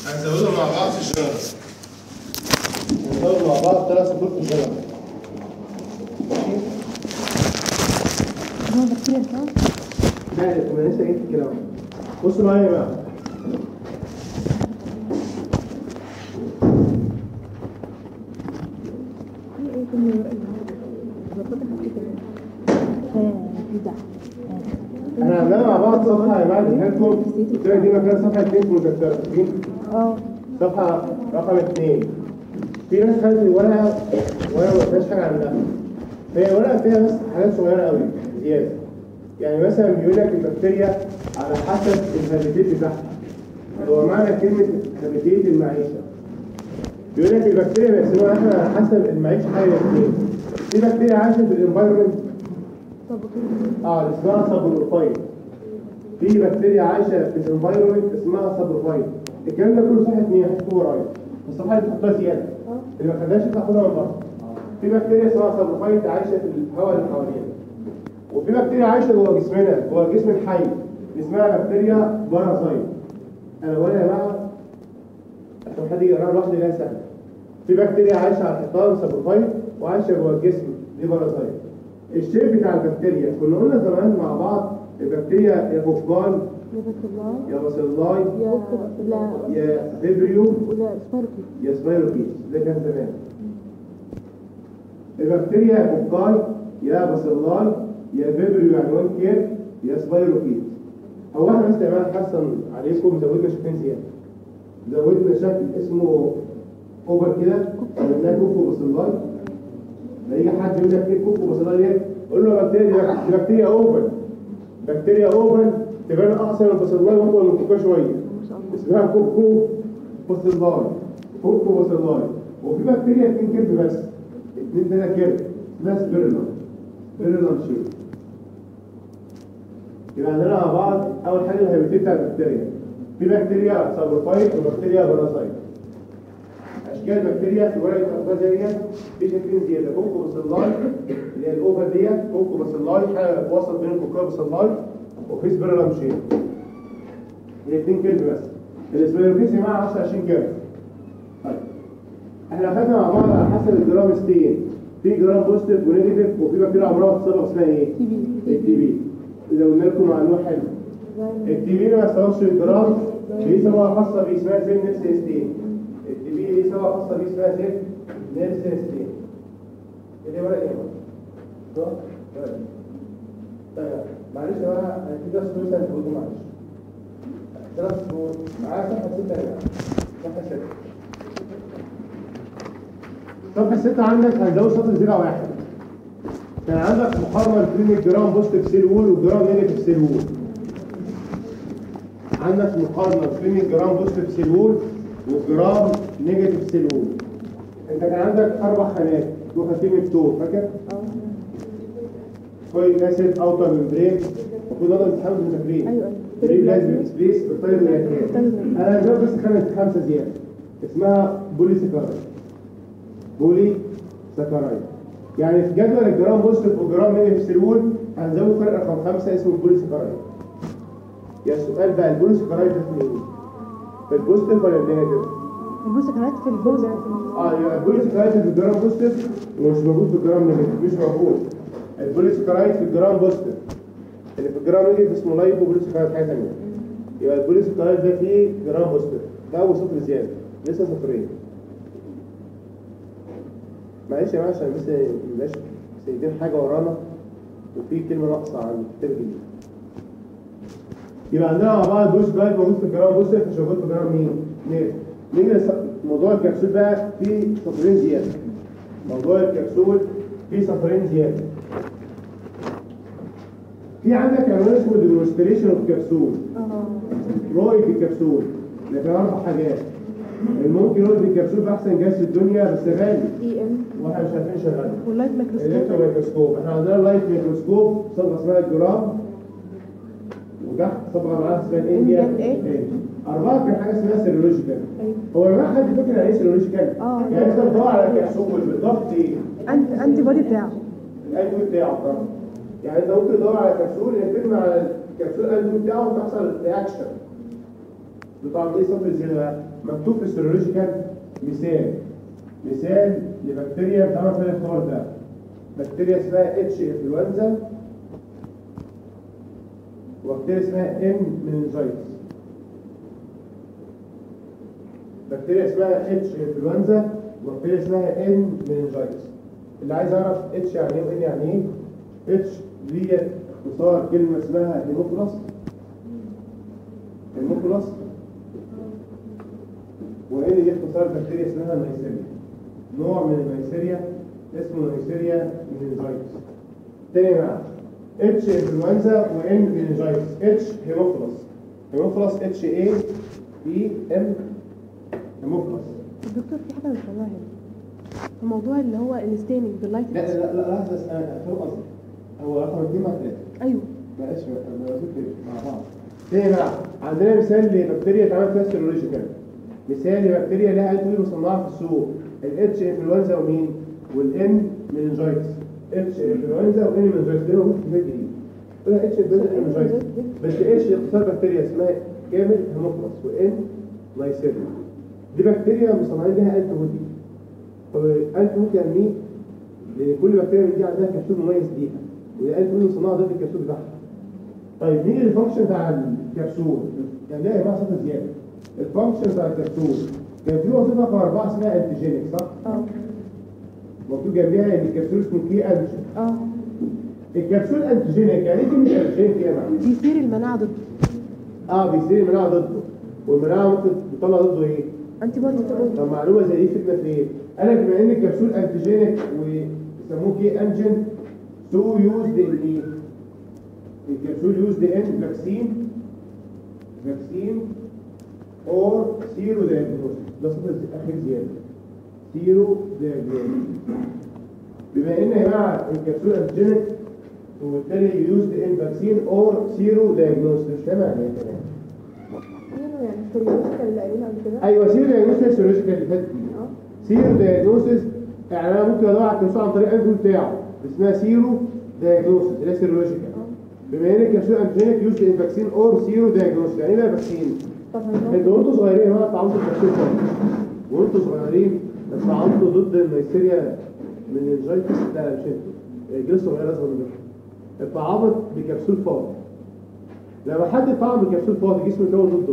هنزودهم مع بعض في الجنرال هنزود مع بعض ثلاث سطور في الجنرال هو بكتيريا صح؟ لا انا لسه جاي في الكلام بصوا معايا يا جماعه في ايه كل ورق ظبطت حاجة كده ها ده احنا عندنا مع بعض صفحه يا جماعه اديها لكم قلت لك دي مكان صفحه 2 في المذكره فاكرين؟ اه صفحه رقم 2 في ناس خدت الورقه ورقه ما فيهاش حاجه عندها هي الورقه فيها بس حاجات صغيره قوي زياده يعني مثلا بيقول لك البكتيريا على حسب الهابيتيت بتاعها هو معنى كلمه هابيتيت المعيشه بيقول لك البكتيريا بيقسموها احنا على حسب المعيشه حاجه اثنين في بكتيريا عايشه في الانفايرمنت طب اه اللي اسمها سابروفايت في بكتيريا عايشه في الانفايرمنت اسمها سابروفايت الكلام ده كله صح اتنين هتكتبه ورايا الصفحه اللي تحطها زياده اللي ما خدهاش تاخدها من بره في بكتيريا اسمها سابروفايت عايشه في الهواء اللي حوالينا وفي بكتيريا عايشه جوه جسمنا جوه الجسم الحي اسمها بكتيريا بارازايت انا بقول يا جماعه عشان حد يقراها لوحده ده سهل في بكتيريا عايشه على الحيطان سابروفايت وعايشه جوه الجسم دي بارازايت الشيب بتاع البكتيريا كنا قلنا زمان مع بعض البكتيريا يا فوكال يا بس الله يا باسيلاي يا لا يا فيبريو ولا سباركي يا سبايروكيت ده كان زمان البكتيريا يا فوكال يا باسيلاي يا فيبريو يعني وان كير يا سبايروكيت هو احنا بس يا جماعه حسن عليكم زودنا شكلين زياده زودنا شكل اسمه اوفر كده عملناه كوكو باسيلاي لما يجي حد يقول لك ايه كوكو باسيلاي ايه قول له بكتيريا دي بكتيريا اوفر بكتيريا اوفر تبان اقصر من الباسيلاي واطول من كوكا شويه ما شاء الله اسمها كوكو باسيلاي كوكو باسيلاي وفي بكتيريا اتنين كيرف بس اتنين تلاته كيرف اسمها سبيرلر سبيرلر شيب يبقى عندنا مع بعض اول حاجه الهيباتيت بتاع البكتيريا في بكتيريا سابروفايت وبكتيريا باراسايت اشكال البكتيريا في ورقه الاسباز ديت في شكلين زياده كوكو باسيلاي اللي هي الاوفر ديت كوكو باسيلاي حاجه وسط بين الكوكو باسيلاي وفي سبيرلر شيب الاثنين كيرف بس الاسبيروكيس يا جماعه 10 20 كيرف طيب احنا خدنا مع بعض على حسب الجرام ستين في جرام بوزيتيف ونيجاتيف وفي بكتيريا عمرها بتصيبها اسمها ايه؟ تي بي التي بي اللي قلنا لكم معلومه حلوه التي بي ما يستوعبش الجرام ليه سببها خاصه بيه اسمها زين نيرسيستين التي بي ليه سببها خاصه بيه اسمها زين نيرسيستين اللي ورقه ايه؟ صح؟ ورقة. طيب معلش بقى انا في درس كويس هنقوله معلش ثلاث شهور معايا صفحة ستة يا جماعة صفحة ستة صفحة ستة عندك هنزود سطر زيرو واحد كان عندك مقارنة بين الجرام بوزيتيف سيل وول والجرام نيجاتيف سيل وول عندك مقارنة بين الجرام بوزيتيف سيل وول والجرام نيجاتيف سيل وول انت كان عندك اربع خانات وخاتيم التور فاكر؟ اه فويك اسيد اوتر ممبرين المفروض هذا الامتحان مذاكرين ايوه بريد ايوه لازم سبيس بالطيب واليكين انا هجاوب بس خمس خمسه زياده اسمها بولي سكرايد بولي سكرايد يعني في جدول الجرام بوزيتيف والجرام نيجاتيف سيلول هنزود فرق رقم خمسه اسمه البولي سكرايد يا السؤال بقى البولي سكرايد ده في ايه؟ في البوزيتيف ولا النيجاتيف؟ البوسكرات في البوزة اه يبقى البولي سكرايد في الجرام بوزيتيف ومش موجود في الجرام نيجاتيف مش موجود البولي سكرايد في الجرام بوزيتيف اللي في الجرام نيجاتيف اسمه لايبو بولي سكرايد حاجه ثانيه يبقى البولي سكرايد ده فيه جرام بوزيتيف ده اول سطر زياده لسه سطرين معلش يا جماعه عشان بس مبقاش سايبين حاجه ورانا وفي كلمه ناقصه عن الكتاب الجديد يبقى عندنا مع بعض بوش سكرايد موجود في الجرام بوزيتيف مش موجود في الجرام مين؟ نيجاتيف نيجي لس- موضوع الكبسول بقى فيه سطرين زياده موضوع الكبسول فيه سطرين زياده في عندك عنوان اسمه ديمونستريشن اوف كبسول اه رؤية الكبسول اللي فيها أربع حاجات الممكن رؤية الكبسول بأحسن جهاز في الدنيا بس غالي اي ام واحنا مش عارفين شغال واللايت الكترو ميكروسكوب ميكروسكوب احنا عندنا لايت ميكروسكوب صبغه اسمها الجرام وتحت صبغه معاها اسمها الانديا إنديان إيه؟ إيه. أربعة كان حاجة اسمها سيرولوجيكال ايوه هو ما حد فاكر يعني ايه سيرولوجيكال؟ آه. يعني انت بتدور على الكبسول بالضبط ايه؟ انت انتي بودي بتاعه الانتي بتاعه طبعا يعني انت ممكن تدور على كبسول يتم على الكبسول الانتي بتاعه وتحصل رياكشن بتاع ايه صفر زياده بقى مكتوب في السيرولوجيكال مثال مثال لبكتيريا بتعمل في الاختبار ده بكتيريا اسمها اتش انفلونزا وبكتيريا اسمها ان مننجايتس بكتيريا اسمها اتش انفلونزا وبكتيريا اسمها ان مننجايتس اللي عايز يعرف اتش يعني ايه وان يعني ايه اتش دي اختصار كلمه اسمها هيموفلس هيموفلس وان دي اختصار بكتيريا اسمها نيسيريا نوع من النيسيريا اسمه نيسيريا مننجايتس تاني بقى اتش انفلونزا وان مننجايتس اتش هيموفلس هيموفلس اتش اي بي ام هيموفلس الدكتور في حاجه مش فاهمها هنا الموضوع اللي هو الستيننج باللايت لا لا لا لا لحظه انا فاهم قصدي هو رقم اثنين مع ثلاثه ايوه معلش انا بقول مع بعض تاني بقى عندنا مثال لبكتيريا اتعمل فيها سيرولوجيكال مثال لبكتيريا لها انتوي مصنعه في السوق الاتش انفلونزا ومين والان مننجايتس اتش انفلونزا وان مننجايتس ده موجود في الفيديو دي قلنا اتش انفلونزا وان مننجايتس بس اتش اختصار بكتيريا اسمها كامل هيموفلس وان نايسيريا دي بكتيريا مصنعين لها انتي انتي ممكن يعني مين؟ لان كل بكتيريا من دي عندها كبسول مميز ليها والانتي ممكن صناعه ضد الكبسول بتاعها طيب مين الفانكشن بتاع الكبسول؟ كان ليها يا جماعه صفه زياده الفانكشن بتاع الكبسول كان في وظيفه رقم اربعه اسمها انتيجينيك صح؟ اه مكتوب جنبها ان الكبسول اسمه كي انتيجين اه الكبسول انتيجينيك يعني ايه كلمه انتيجينيك يا جماعه؟ بيصير المناعه ضده اه بيصير المناعه ضده والمناعه ممكن بتطلع ضده ايه؟ انتي بودي طب معلومه زي دي فكره في ايه؟ قال لك بما ان الكبسول انتيجينيك ويسموه كي انجن سو يوزد ان ايه؟ الكبسول يوزد ان فاكسين فاكسين اور سيرو دايجنوستيك ده صفر اخر زياده سيرو دايجنوستيك بما ان يا جماعه الكبسول انتيجينيك وبالتالي يوزد ان فاكسين اور سيرو دايجنوستيك مش فاهم يعني ايه كلام يعني السيرولوجيكال اللي قايلينها قبل كده ايوه سيرو دايجنوستيك السيرولوجيكال اللي فاتت دي اه سيرو دايجنوستس يعني انا ممكن ادور على الكبسول عن طريق الانتون بتاعه اسمها سيرو دايجنوستس اللي هي سيرولوجيكال بما ان الكبسول انتيجينيك يوز ان فاكسين اور سيرو دايجنوستس يعني ايه بقى فاكسين؟ طب هنقول انتوا وانتوا صغيرين بقى اتعاملتوا بالكبسول خالص وانتوا صغيرين اتعاملتوا ضد النيسيريا من الجايتس لا مش انتوا الجيل الصغير اصغر منكم اتعاملت بكبسول فاضي لما حد اتعامل بكبسول فاضي جسمه يكون ضده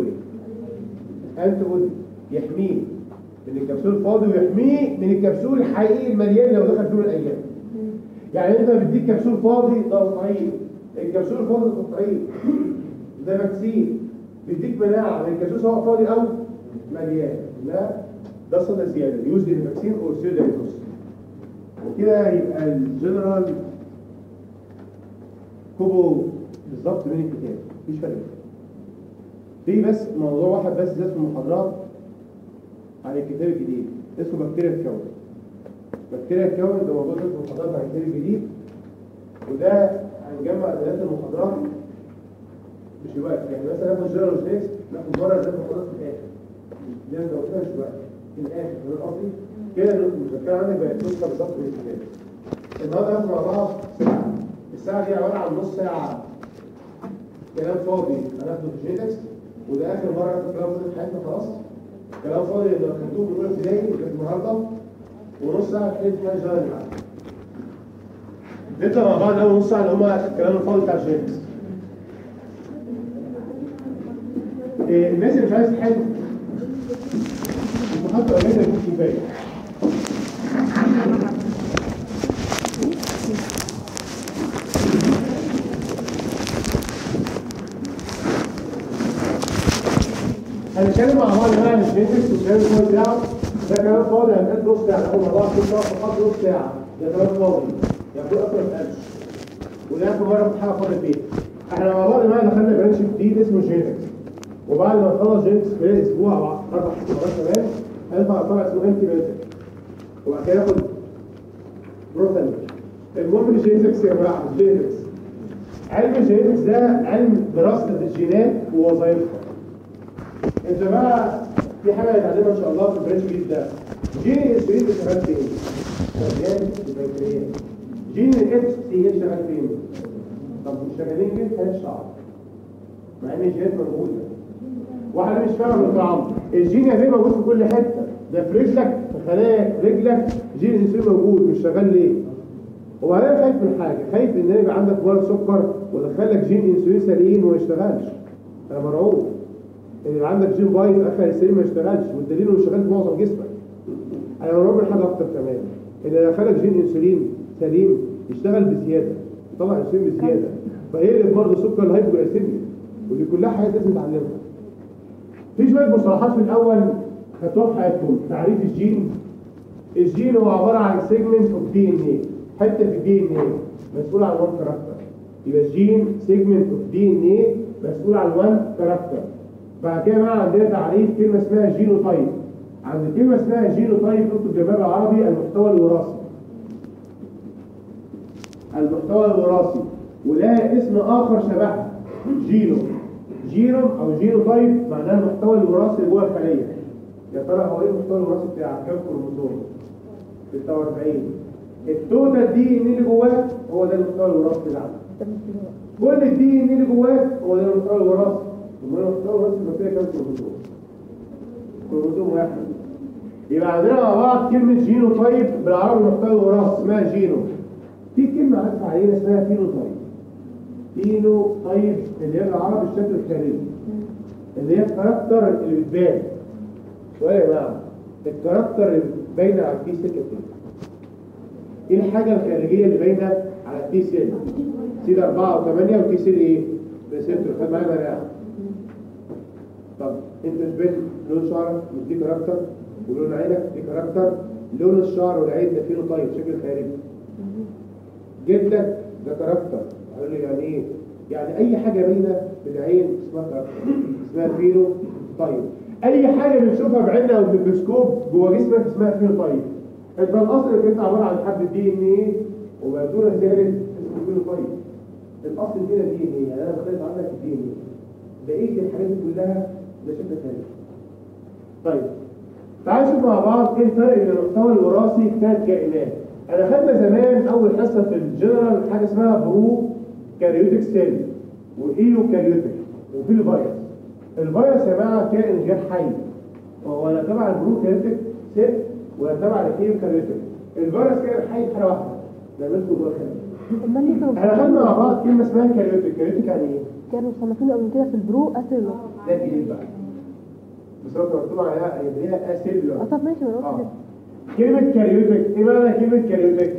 ايه؟ انت بودي يحميه من الكبسول الفاضي ويحميه من الكبسول الحقيقي المليان لو دخل فيه من الايام يعني انت بتديك كبسول فاضي ده قطعين الكبسول الفاضي ده قطعين ده فاكسين بيديك مناعه من الكبسول سواء فاضي او مليان لا ده صدى زياده يوز الفاكسين او سيرو دايجنوستيك وكده يبقى الجنرال كوبو بالظبط من الكتاب مفيش فرق في بس موضوع واحد بس زاد في المحاضرات عن الكتاب الجديد اسمه بكتيريا الكون بكتيريا الكون ده موضوع زاد في المحاضرات عن الكتاب الجديد وده هنجمع ثلاث المحاضرات مش الوقت يعني مثلا ناخد جنرال وسبيس ناخد مره زي المحاضرات في الاخر زي ما قلت مش الوقت في الاخر في القصدي كده المذكره عندك بقت نسخه بالظبط من الكتاب النهارده هناخد مع بعض ساعه الساعه دي عباره عن نص ساعه كلام فاضي هناخده في جينكس وده اخر مره ناخد كلام فاضي في حياتنا خلاص كلام فاضي اللي خدتوه من اولى ابتدائي لغايه النهارده ونص ساعه في حاجه جنرال اللي بعد نبدا مع بعض اول نص ساعه اللي هم الكلام الفاضي بتاع جينكس إيه الناس اللي مش عايز تحل انتوا حطوا اجازه يكون كفايه هنتكلم مع بعض بقى عن الجينكس والكلام الفاضي بتاعه ده كلام فاضي هنقعد نص ساعه اول مع بعض كل ساعه فقط نص ساعه ده كلام فاضي ياخد اكتر من 1000 وده اخر مره كنت حاجه فاضي فيها احنا مع بعض بقى دخلنا برانش جديد اسمه جينكس وبعد ما نخلص جينكس خلال اسبوع او اربع مرات كمان هنطلع طبعا اسمه انتي بيوتيك وبعد كده ناخد بروتين المهم الجينكس يا جماعه الجينكس علم الجينكس ده علم دراسه الجينات ووظائفها انت بقى في حاجه هنتعلمها ان شاء الله في البرانش الجديد ده جين الانسولين بيشتغل فين؟ شغال في البنكرياس جين الاتش سي اتش شغال فين؟ طب مش شغالين كده في الشعر مع ان الجينات موجوده واحد مش فاهم الطعام الجين يا بيه موجود في كل حته ده في رجلك في خلايا رجلك جين الانسولين موجود مش شغال ليه هو انا خايف من حاجه خايف ان يبقى عندك مرض سكر ودخلك جين انسولين سليم وما يشتغلش انا مرعوب ان يبقى عندك جين بايظ اخر السليم ما يشتغلش والدليل انه شغال في معظم جسمك انا مرعوب من حاجه اكتر كمان ان دخلك جين انسولين سليم يشتغل بزياده يطلع انسولين بزياده فيقلب برضه سكر الهايبوجلايسيميا ودي كلها حاجات لازم نتعلمها في شويه مصطلحات في الاول خدتوها في حياتكم تعريف الجين الجين هو عباره عن سيجمنت اوف دي ان اي حته في الدي ان اي مسؤول عن وان كاركتر يبقى الجين سيجمنت اوف دي ان اي مسؤول عن وان كاركتر بعد كده بقى عندنا تعريف كلمه اسمها جينوتايب عند كلمه اسمها جينوتايب اكتب جنبها بالعربي المحتوى الوراثي المحتوى الوراثي ولها اسم اخر شبهها جينو جينوم او جينوتايب معناها المحتوى الوراثي اللي جوه الخليه يا ترى هو ايه المحتوى الوراثي بتاعك كام كروموسوم 46 التوتال دي ان اللي جواك هو ده المحتوى الوراثي اللي عندك ده مش دلوقتي. كل الدي ان اللي جواك هو ده المحتوى الوراثي امال المحتوى الوراثي يبقى فيها كام كروموسوم كروموسوم واحد يبقى عندنا مع بعض كلمه جينوتايب بالعربي المحتوى الوراثي اسمها جينو في كلمه عارفه علينا اسمها فينوتايب فينوتايب اللي هي بالعربي الشكل الخارجي اللي هي الكاركتر اللي بتبان سؤال يا جماعه الكاركتر اللي باينه على التي سيل كده ايه الحاجه الخارجيه اللي باينه على التي سيل سيل 4 و8 وتي سيل ايه ريسبتور خد معايا بقى طب انت مش باين لون شعرك دي كاركتر ولون عينك دي كاركتر لون الشعر والعين ده فينوتايب شكل خارجي جلدك ده كاركتر قالوا لي يعني ايه يعني اي حاجه باينه بالعين اسمها كاركتر اسمها فينو طيب اي حاجه بنشوفها بعيننا او بالميكروسكوب جوه جسمك اسمها فينو طيب انت الاصل انك انت عباره عن حبه دي ان ايه وما دون ذلك اسمه فينو طيب الاصل فينا دي ان ايه يعني انا بختلف عنك الدي ان ايه بقيه الحاجات دي كلها ده شكل ثاني طيب تعالوا نشوف مع بعض ايه الفرق بين المحتوى الوراثي بتاعت كائنات انا خدنا زمان اول حصه في الجنرال حاجه اسمها برو كاريوتيك سيل وايو كاريوتيك وفي الفيروس الفيروس يا جماعه كائن غير حي هو لا تبع البرو كاريوتيك سيل ولا تبع الايو كاريوتيك الفيروس كائن حي في حاله واحده نعملته جوه الخليه امال ليه كانوا احنا خدنا مع بعض كلمه اسمها كاريوتيك كاريوتيك يعني ايه؟ كانوا مصنفينه قبل كده في البرو اسيلو ده جديد بقى بس هو مكتوب عليها هي اه اسيلولار طب ماشي ما انا قلت اه كده كلمه كاريوتيك ايه معنى كلمه كاريوتيك؟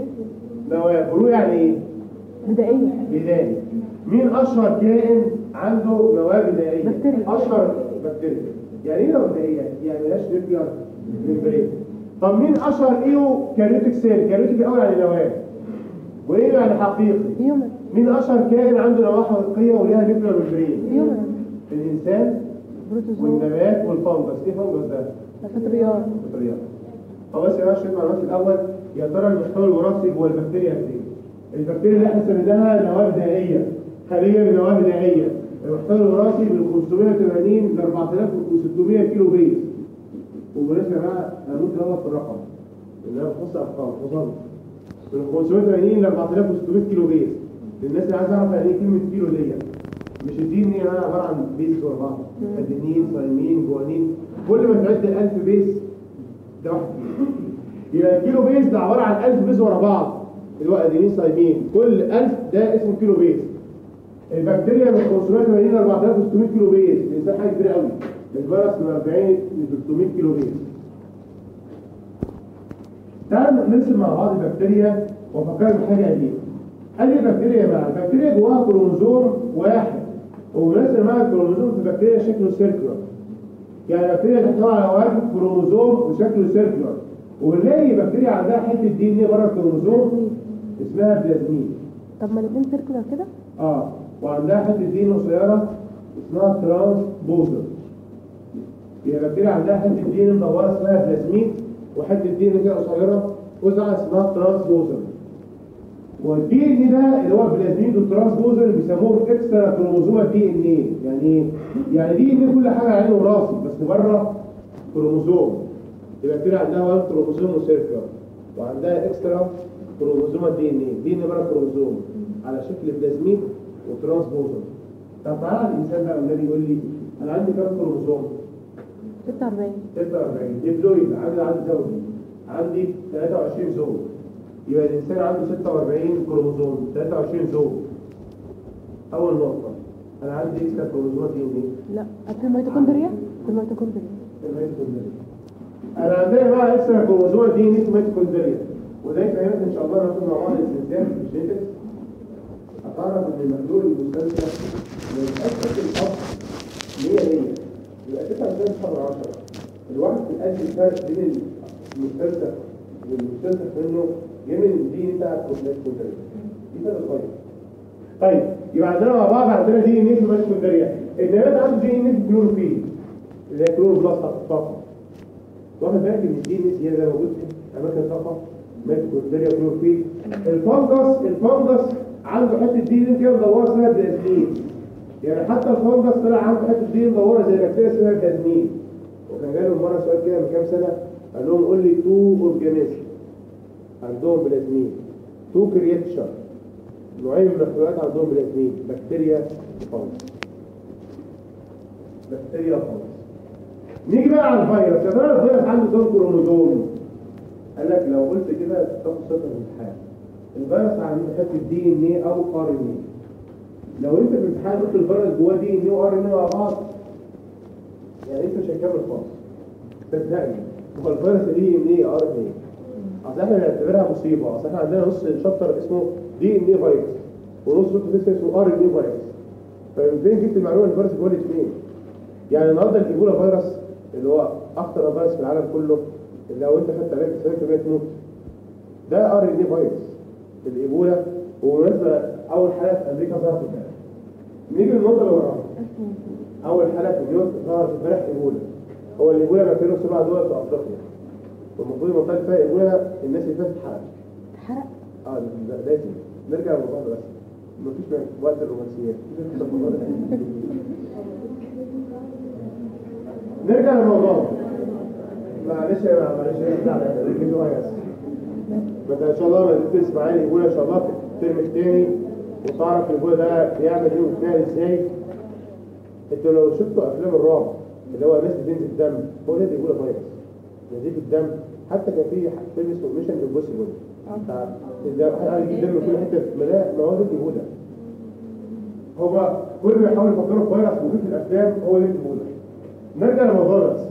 نواه برو يعني ايه؟ بدائيه بدائي مين اشهر كائن عنده نواه بدائيه بكتيريا. اشهر بكتيريا يعني ايه نواه بدائيه يعني ملهاش نيوكلير ممبرين طب مين اشهر ايو كاريوتيك سيل كاريوتيك الاول يعني نواه وايه يعني حقيقي هيومن مين اشهر كائن عنده نواه حقيقيه وليها نيوكلير ممبرين هيومن الانسان بروتوزوم والنبات والفنجس ايه فنجس ده فطريات الفطريات خلاص يا باشا المعلومات الاول يا ترى المحتوى الوراثي جوه البكتيريا قد ايه البكتيريا اللي احنا سميناها نواه بدائيه خليه بنواه بدائيه المحتوى الوراثي من 580 ل 4600 كيلو بيز وبالنسبه يا جماعه انا ممكن اغلط في الرقم لان انا بخص ارقام وصلت من 580 ل 4600 كيلو بيز للناس اللي عايزه تعرف يعني ايه كلمه كيلو ديت مش الدي ان ايه عباره عن بيز ورا بعض ادينين ثايمين جوانين كل ما تعد 1000 بيز ده واحد كيلو يبقى الكيلو بيز ده عباره عن 1000 بيز ورا بعض اللي هو ادينين ثايمين كل 1000 ده اسمه كيلو بيز البكتيريا من 580 ل 4600 كيلو بيز الانسان حاجه كبيره قوي الفيروس من 40 ل 300 كيلو بيز تعالوا نرسم مع بعض البكتيريا وافكرك بحاجه قديمه قال لي البكتيريا مع البكتيريا جواها كروموزوم واحد وبنرسم مع الكروموزوم في البكتيريا شكله سيركلر يعني البكتيريا تحتوي على واحد كروموزوم وشكله سيركلر وبنلاقي بكتيريا عندها حته دي ان ايه بره الكروموزوم اسمها بلازمين طب ما الاثنين سيركلر كده اه وعندها حته دي ان قصيره اسمها ترانسبوزر يبقى البكتيريا عندها حته دي ان مدوره اسمها بلازمين وحته دي ان كده قصيره قزعه اسمها ترانسبوزر والدي ان ده اللي هو البلازميد والترانسبوزر اللي بيسموه اكسترا كروموزوم دي ان ايه يعني ايه يعني دي ان كل حاجه عليه وراثي بس بره كروموزوم يبقى البكتيريا عندها وان كروموزوم وسيركلر وعندها اكسترا كروموزوم دي ان ايه دي ان بره كروموزوم على شكل بلازميد وترانسبوزر طب تعالى الانسان بقى النبي يقول لي انا عندي كام كروموسوم 46 46 ديبلويد عندي عدد زوجي عندي 23 زوج يبقى الانسان عنده 46 كروموسوم 23 زوج اول نقطه انا عندي اكسترا كروموسومات دي ان لا في الميتوكوندريا في الميتوكوندريا انا عندنا بقى اكسترا كروموسومات دي ان ميتوكوندريا وده يفهمك ان شاء الله ناخد مع بعض الاستنتاج في الجينيتكس هتعرف ان المحلول المستنتج من اكثر الاصل 100 100 يبقى 99 حر 10 الواحد في الأجل الفرق بين المستنسخ والمستنسخ منه جه من الدي بتاع الكومبلكس دي فرق صغير طيب يبقى عندنا مع بعض عندنا دي ان ايه في الميتوكوندريا النبات عنده دي ان ايه في الكلوروفيل اللي هي كلوروبلاست بتاعت الطاقه واخد بالك ان الدي ان ايه هي اللي موجود في اماكن الطاقه ميتوكوندريا وكلوروفيل الفنجس الفنجس عنده حته دي ان كده مدوره اسمها بلازمين يعني حتى الفنجس طلع عنده حته دي مدوره زي البكتيريا اسمها بلازمين وكان جالهم مره سؤال كده من كام سنه قال لهم قول لي تو اورجانيزم عندهم بلازمين تو كرياتشر نوعين من المخلوقات عندهم بلازمين بكتيريا وفنجس بكتيريا وفنجس نيجي بقى على الفيروس يا ترى الفيروس عنده كام كروموزوم قال لك لو قلت كده تاخد صفر في الامتحان الفيروس عنده حته دي ان ايه او ار ان ايه لو انت في الامتحان قلت الفيروس جواه دي ان ايه وار ان ايه مع بعض يعني انت مش هتكمل خالص صدقني هو الفيروس دي ان ايه ار ان ايه اصل احنا بنعتبرها مصيبه اصل احنا عندنا نص شابتر اسمه دي ان ايه فيروس ونص شابتر اسمه ار ان ايه فيروس فمن فين جبت المعلومه ان الفيروس اتولد فين؟ يعني النهارده الايبولا فيروس اللي هو اخطر فيروس في العالم كله اللي لو انت خدت علاج 90% تموت ده ار ان ايه فيروس الايبولا وبالمناسبه اول حاله في امريكا ظهرت امبارح نيجي للنقطه اللي وراها اول حاله في نيويورك ظهرت امبارح ايبولا هو الايبولا ما كانوا سبع دول في افريقيا والمفروض المنطقه اللي فيها ايبولا الناس اللي فيها اتحرقت اتحرق اه ده لازم نرجع للموضوع ده بس مفيش مانع وقت الرومانسيات نرجع للموضوع معلش يا معلش نرجع للموضوع بس فانت ان شاء الله ما تدرس معايا الايبولا ان شاء الله في الترم الثاني وتعرف الايبولا ده بيعمل ايه وبيتنقل ازاي انتوا لو شفتوا افلام الرعب اللي هو ناس بتنزل دم هو ده الايبولا فيروس نزيف الدم حتى كان في فيلم اسمه ميشن امبوسيبل بتاع اللي واحد يجيب دم في كل حته في ملاء ما هو ده الايبولا هو كل ما يحاول يفكروا في فيروس موجود في الافلام هو ده الايبولا نرجع لموضوعنا بس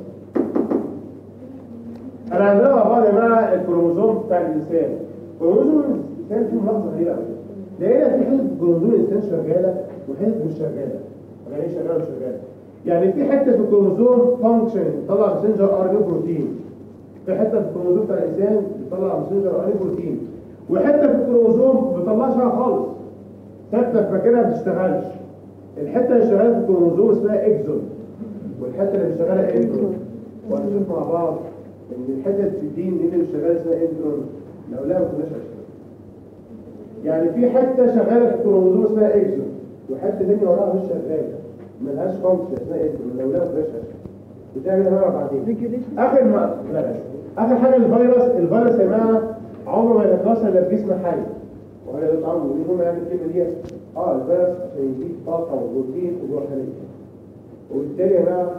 انا عندنا مع بعض يا جماعه الكروموزوم بتاع الانسان كروموزوم الانسان فيه ملاحظه غريبه قوي لقينا في حته كروموزوم الانسان شغاله وحته مش شغاله يعني ايه شغاله مش شغاله يعني في حته في الكروموزوم فانكشن بتطلع ماسنجر ار ان بروتين في حته في الكروموزوم بتاع الانسان بتطلع ماسنجر ار ان بروتين وحته في الكروموزوم ما بتطلعش حاجه خالص ثابته في مكانها ما بتشتغلش الحته اللي شغاله في الكروموزوم اسمها اكزون والحته اللي مش شغاله انترون وهنشوف مع بعض ان الحته في الدين اللي مش شغاله اسمها انترون لو لا ما كناش هنشتغل يعني في حته شغاله في الكروموزوم اسمها اكزون وحته ثانيه وراها مش شغاله ملهاش فانكشن اسمها انترون لو لا ما كناش هنشتغل بتعمل ايه بقى بعدين اخر ما لا لا اخر حاجه الفيروس الفيروس يا جماعه عمره ما يتكاثر الا في جسم حي وهذا ده طعمه ودي هم يعني الكلمه دي اه الفيروس عشان يديك طاقه وبروتين وجوه خليه وبالتالي يا جماعه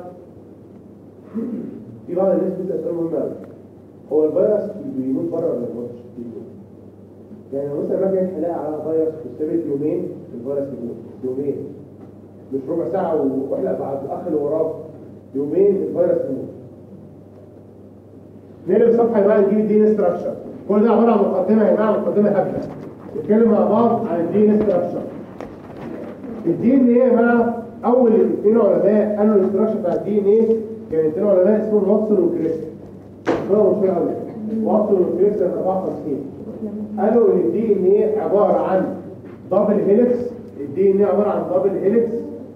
في بعض الناس بتسال سؤال مهم قوي هو الفيروس بيموت بره ولا ما بيموتش؟ بيموت. يعني لو مثلا باجي حلاقه على فيروس مستمر يومين الفيروس بيموت يومين مش ربع ساعه واحلق بعد الاخ اللي وراه يومين الفيروس يموت نقلب الصفحه بقى نجيب الدي ان ستراكشر كل ده عباره عن مقدمه يا جماعه مقدمه هبله نتكلم مع بعض عن الدي ان ستراكشر الدي ان ايه يا جماعه اول اثنين علماء قالوا الاستراكشر بتاع الدي ان ايه كان اثنين علماء اسمهم واتسون وكريستن اسمهم مشهور قوي واتسون وكريستن 54 قالوا ان الدي ان ايه عباره عن دبل هيلكس الدي ان ايه عباره عن دبل هيلكس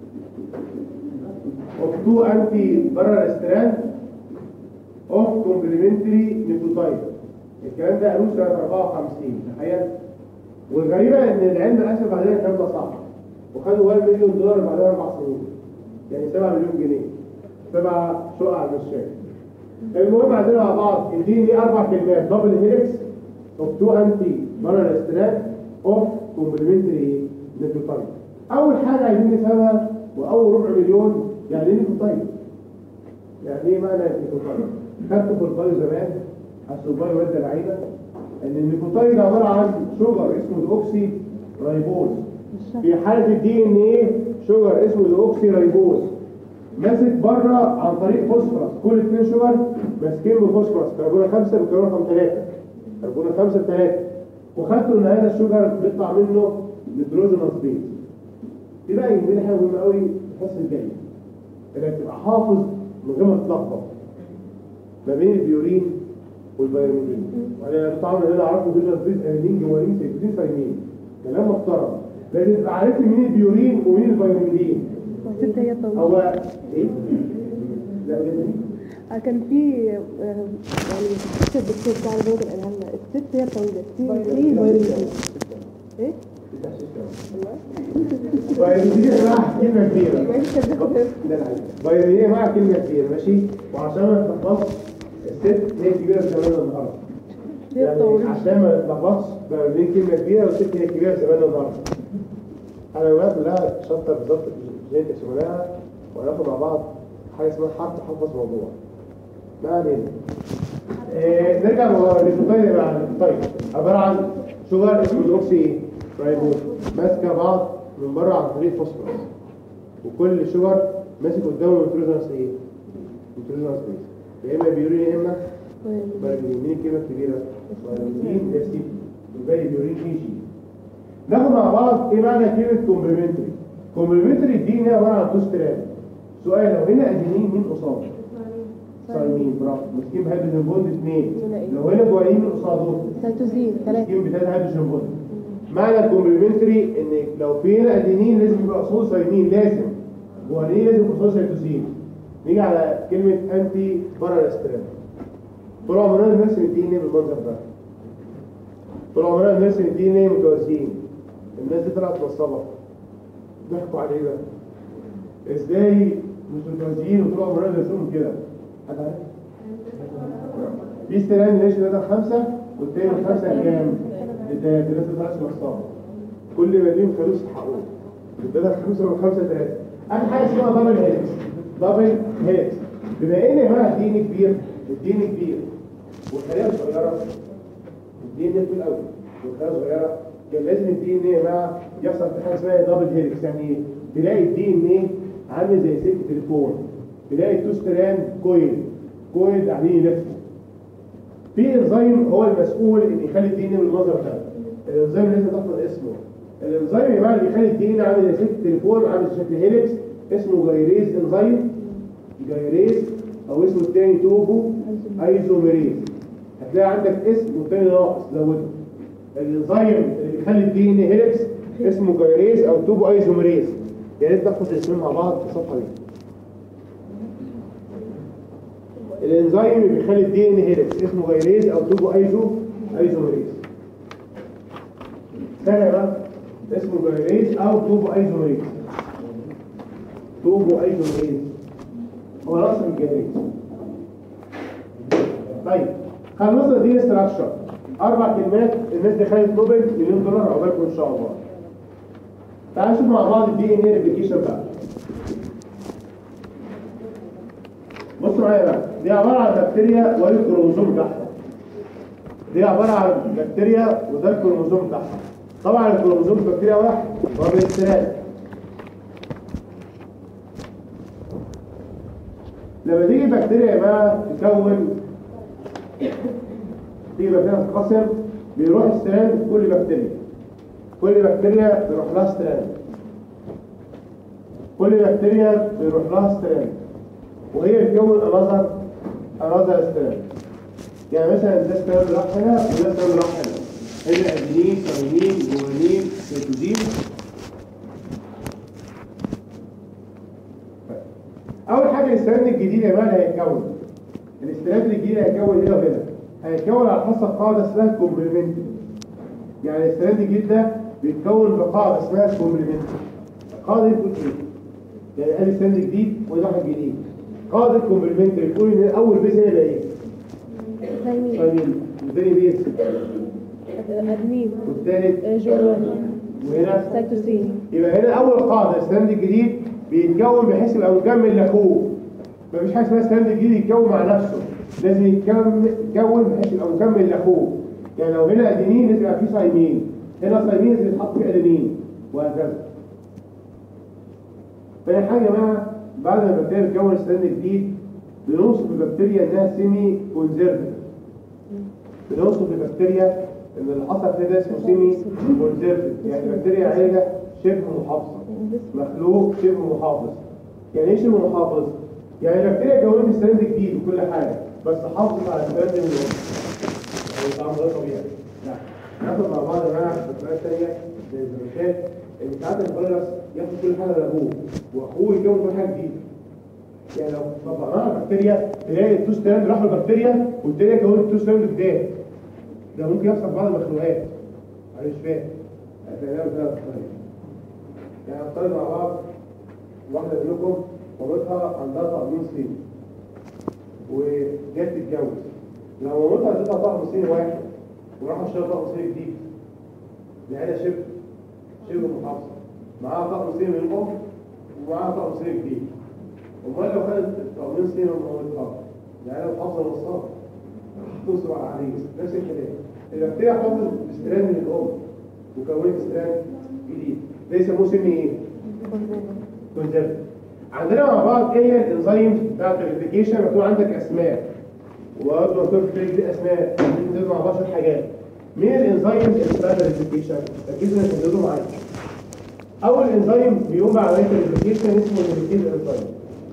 of two anti-viral strand of complementary nucleotide الكلام ده قالوه سنة 54 تخيل والغريبة ان العلم الاسف بعدين الكلام ده صح وخدوا 1 مليون دولار بعدها اربع سنين يعني 7 مليون جنيه سبع شقق على المشاية المهم عندنا مع بعض الدي ان ايه اربع كلمات دبل هيلكس اوف تو انتي فيرال ستراند اوف كومبلمنتري نيوكليوتايد اول حاجه عايزين نفهمها واول ربع مليون يعني ايه نيكوتايد يعني ايه معنى نيكوتايد خدته في البايو زمان اصل البايو ماده لعيبه ان النيكوتايد عباره عن شجر اسمه الاوكسي رايبوز في حاله الدي ان ايه شجر اسمه الاوكسي رايبوز ماسك بره عن طريق فوسفورس كل اثنين شجر ماسكين بفوسفورس كربونه خمسه بكربونه رقم ثلاثه كربونه خمسه بثلاثه وخدتوا ان هذا الشجر بيطلع منه نيتروجينوس بيز دي بقى يهمني حاجه مهمه قوي في الفصل الجاي انك تبقى حافظ من غير ما تتلخبط ما بين البيورين والبيرميدين وانا طبعا اللي انا اعرفه نيتروجينوس بيز امينين جوانين سيتوزين فايمين كلام محترم لازم تبقى عارف مين البيورين ومين البيرميدين الست هي طويلة هو ايه؟ لا جدا آه، كان في آه، يعني الست الدكتور بتاع البلد قالها لنا الست هي طويلة في في فيروس ايه؟ بايرميدين يا جماعه كلمه كبيره يبقى انت كانت بتاخد ده الحقيقة. بايرميدين يا جماعه كلمه كبيره ماشي وعشان ما تتلخبطش الست هي كبيره زمان النهارده هي يعني طويلة عشان ما تتلخبطش بايرميدين كلمه كبيره والست هي كبيره زمان النهارده حلويات كلها شابتر بالظبط في جينيتكس كلها وهناخد مع بعض حاجه اسمها حرف تحفظ موضوع ما علينا إيه نرجع لموضوع النيكوتايد بقى النيكوتايد عباره عن شجر اسمه الاوكسي ايه؟ رايبوز ماسكه بعض من بره عن طريق فوسفورس وكل شجر ماسك قدامه نيتروجينوس ايه؟ نيتروجينوس بيز يا اما بيورين يا اما بايرميدين مين الكلمه الكبيره؟ بايرميدين ده سي والباقي بيورين اي جي ناخد مع بعض ايه معنى كلمه كومبلمنتري كومبلمنتري دي هي عباره عن تو ستراب سؤال لو هنا ادينين مين قصاده؟ صايمين برافو ماسكين بهيدروجين بوند اثنين لو هنا جوانين مين قصاده؟ سيتوزين ثلاثة ماسكين بثلاثه هيدروجين بوند معنى الكومبلمنتري ان لو في هنا ادينين لازم يبقى قصاده صايمين لازم جوانين لازم قصاده سيتوزين نيجي على كلمه انتي بارالستراب طول عمرنا بنرسم الدي ان ايه بالمنظر ده طول عمرنا بنرسم الدي ان ايه متوازيين الناس دي طلعت نصابه ضحكوا علينا ازاي مش متوازيين وطول عمرنا بنرسمهم كده حد عارف؟ في استلام ليش ده خمسه والتاني خمسه كام؟ التلاته الناس دي طلعت نصابه كل ما ليهم فلوس يحققوه التلاته خمسه والخمسه ثلاثه اهم حاجه اسمها دبل هيلكس دبل هيلكس بما ان يا جماعه الدين كبير الدين كبير والخلايا صغيره الدي ان ايه طويل قوي والخلايا صغيره كان لازم الدي ان ايه يا جماعه يحصل في حاجه اسمها دبل هيلكس يعني ايه؟ تلاقي الدي ان ايه عامل زي سلك تليفون تلاقي التو ستراند كويل كويل قاعدين يلفوا في انزيم هو المسؤول ان يخلي الدي ان ايه بالمنظر ده الانزيم لازم تحفظ اسمه الانزيم يا جماعه اللي بيخلي الدي ان عامل زي سلك تليفون عامل زي شكل هيلكس اسمه جايريز انزيم جايريز او اسمه الثاني توبو ايزوميريز هتلاقي عندك اسم والتاني ناقص زوده الانزيم اللي بيخلي الدي ان هيلكس اسمه جايريز او توبو ايزوميريز يا ريت نحفظ الاسمين مع بعض في الصفحه دي الانزيم اللي بيخلي الدي ان هيلكس اسمه جايريز او توبو ايزو ايزوميريز ثاني بقى اسمه جايريز او توبو ايزوميريز توبو ايزوميريز هو رأس الجاهلية طيب خلصنا دي استراكشر اربع كلمات الناس دي خدت نوبل مليون دولار عقبالكم ان شاء الله تعالوا نشوف مع بعض الدي ان اي ريبليكيشن بقى بصوا معايا بقى دي عباره عن بكتيريا والكروموزوم بتاعها دي عباره عن بكتيريا وده الكروموزوم بتاعها طبعا الكروموزوم بكتيريا واحد هو بالاستراد لما تيجي بكتيريا يا جماعه تكون تيجي بكتيريا تتقسم بيروح ستراند كل بكتيريا كل بكتيريا بيروح لها ستراند كل بكتيريا بيروح لها ستراند وهي بتكون انذر انذر ستراند يعني مثلا ده ستراند راح هنا وده ستراند راح هنا هنا ادينين ثيامين جوانين سيتوزين اول حاجه الاستراند الجديد يا جماعه اللي هيتكون الاستراند الجديد هيتكون هنا وهنا هيتكون على حسب قاعده اسمها كومبلمنتري يعني الاستراند الجديد ده بيتكون بقاعده اسمها كومبلمنتري القاعده دي بتقول ايه؟ يعني ادي ستراند جديد وده واحد جديد قاعده كومبلمنتري بتقول ان اول بيز هنا يبقى ايه؟ ثايمين ثاني والثاني بيز ادمين والثالث جوان وهنا سيتوزين يبقى هنا اول قاعده الستراند الجديد بيتكون بحيث يبقى مكمل لاخوه مفيش حاجه اسمها ستراند جديد يتكون مع نفسه لازم يتكون يتكون بحيث يبقى مكمل لاخوه يعني لو هنا ادينين لازم يبقى فيه صايمين هنا صايمين لازم يتحط فيه ادينين وهكذا تاني حاجه يا جماعه بعد ما البكتيريا بتكون ستراند جديد بنوصف البكتيريا انها سيمي كونزرفتيف بنوصف البكتيريا ان اللي حصل فيها ده اسمه سيمي كونزرفتيف يعني البكتيريا عيله شبه محافظه مخلوق شبه محافظ يعني ايه شبه محافظ؟ يعني البكتيريا كونت ستراند جديد وكل حاجه بس حافظ على ستراند من الأم. يعني طبعا ده طبيعي لا ناخد مع بعض يا جماعه بطريقه ثانيه زي الزمكات ان ساعات الفيروس ياخد كل حاجه لابوه واخوه يكون كل حاجه جديده يعني لو طبقناها البكتيريا تلاقي التو ستراند راحوا البكتيريا والتانية كونت التو ستراند جداد ده ممكن يحصل في بعض المخلوقات انا مش فاهم هتلاقيها بثلاث طريقة يعني نفترض مع بعض واحدة منكم مامتها عندها تقديم صيني وجت تتجوز لو مامتها اديتها طقم صيني واحد وراح اشترى طقم صيني جديد العيلة شبه شبه محافظة معاها طقم صيني من الأم ومعاها طقم صيني جديد امال لو خدت طقمين صيني من مامتها العيلة محافظة نصاب هتنصب على العريس نفس الكلام البكتيريا حفظت استران من الأم وكونت استران جديد ده يسموه سمي ايه؟ كونزرت عندنا مع بعض ايه هي الانزيم بتاعت الريبليكيشن مكتوب عندك اسماء وبرضه مكتوب في دي اسماء دي مع بعض شويه حاجات مين الانزيم اللي بتاعت الريبليكيشن؟ ركزوا تحددوا معايا اول انزيم بيقوم بعمليه الريبليكيشن اسمه الريبليكيز انزيم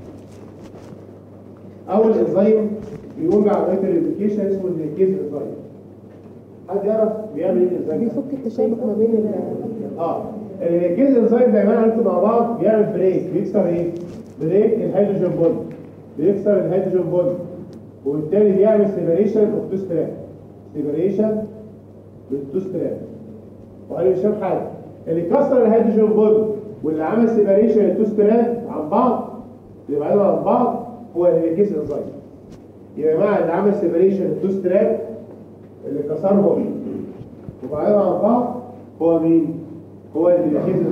اول انزيم بيقوم بعمليه الريبليكيشن اسمه الريبليكيز انزيم حد يعرف بيعمل ايه الانزيم ده؟ بيفك التشابك ما بين ال اه الجزء الانزيم زي ما انا قلت مع بعض بيعمل بريك بيكسر ايه؟ بريك الهيدروجين بوند بيكسر الهيدروجين بوند وبالتالي بيعمل سيبريشن اوف تو ستراند سيبريشن للتو ستراند وقال مش فاهم حاجه اللي كسر الهيدروجين بوند واللي عمل سيبريشن للتو ستراند عن بعض اللي بعيدهم عن بعض هو الجزء الانزيم يبقى يا جماعه اللي عمل سيبريشن للتو ستراند اللي كسرهم وبعيدهم عن بعض هو مين؟ هو اللي بيجيز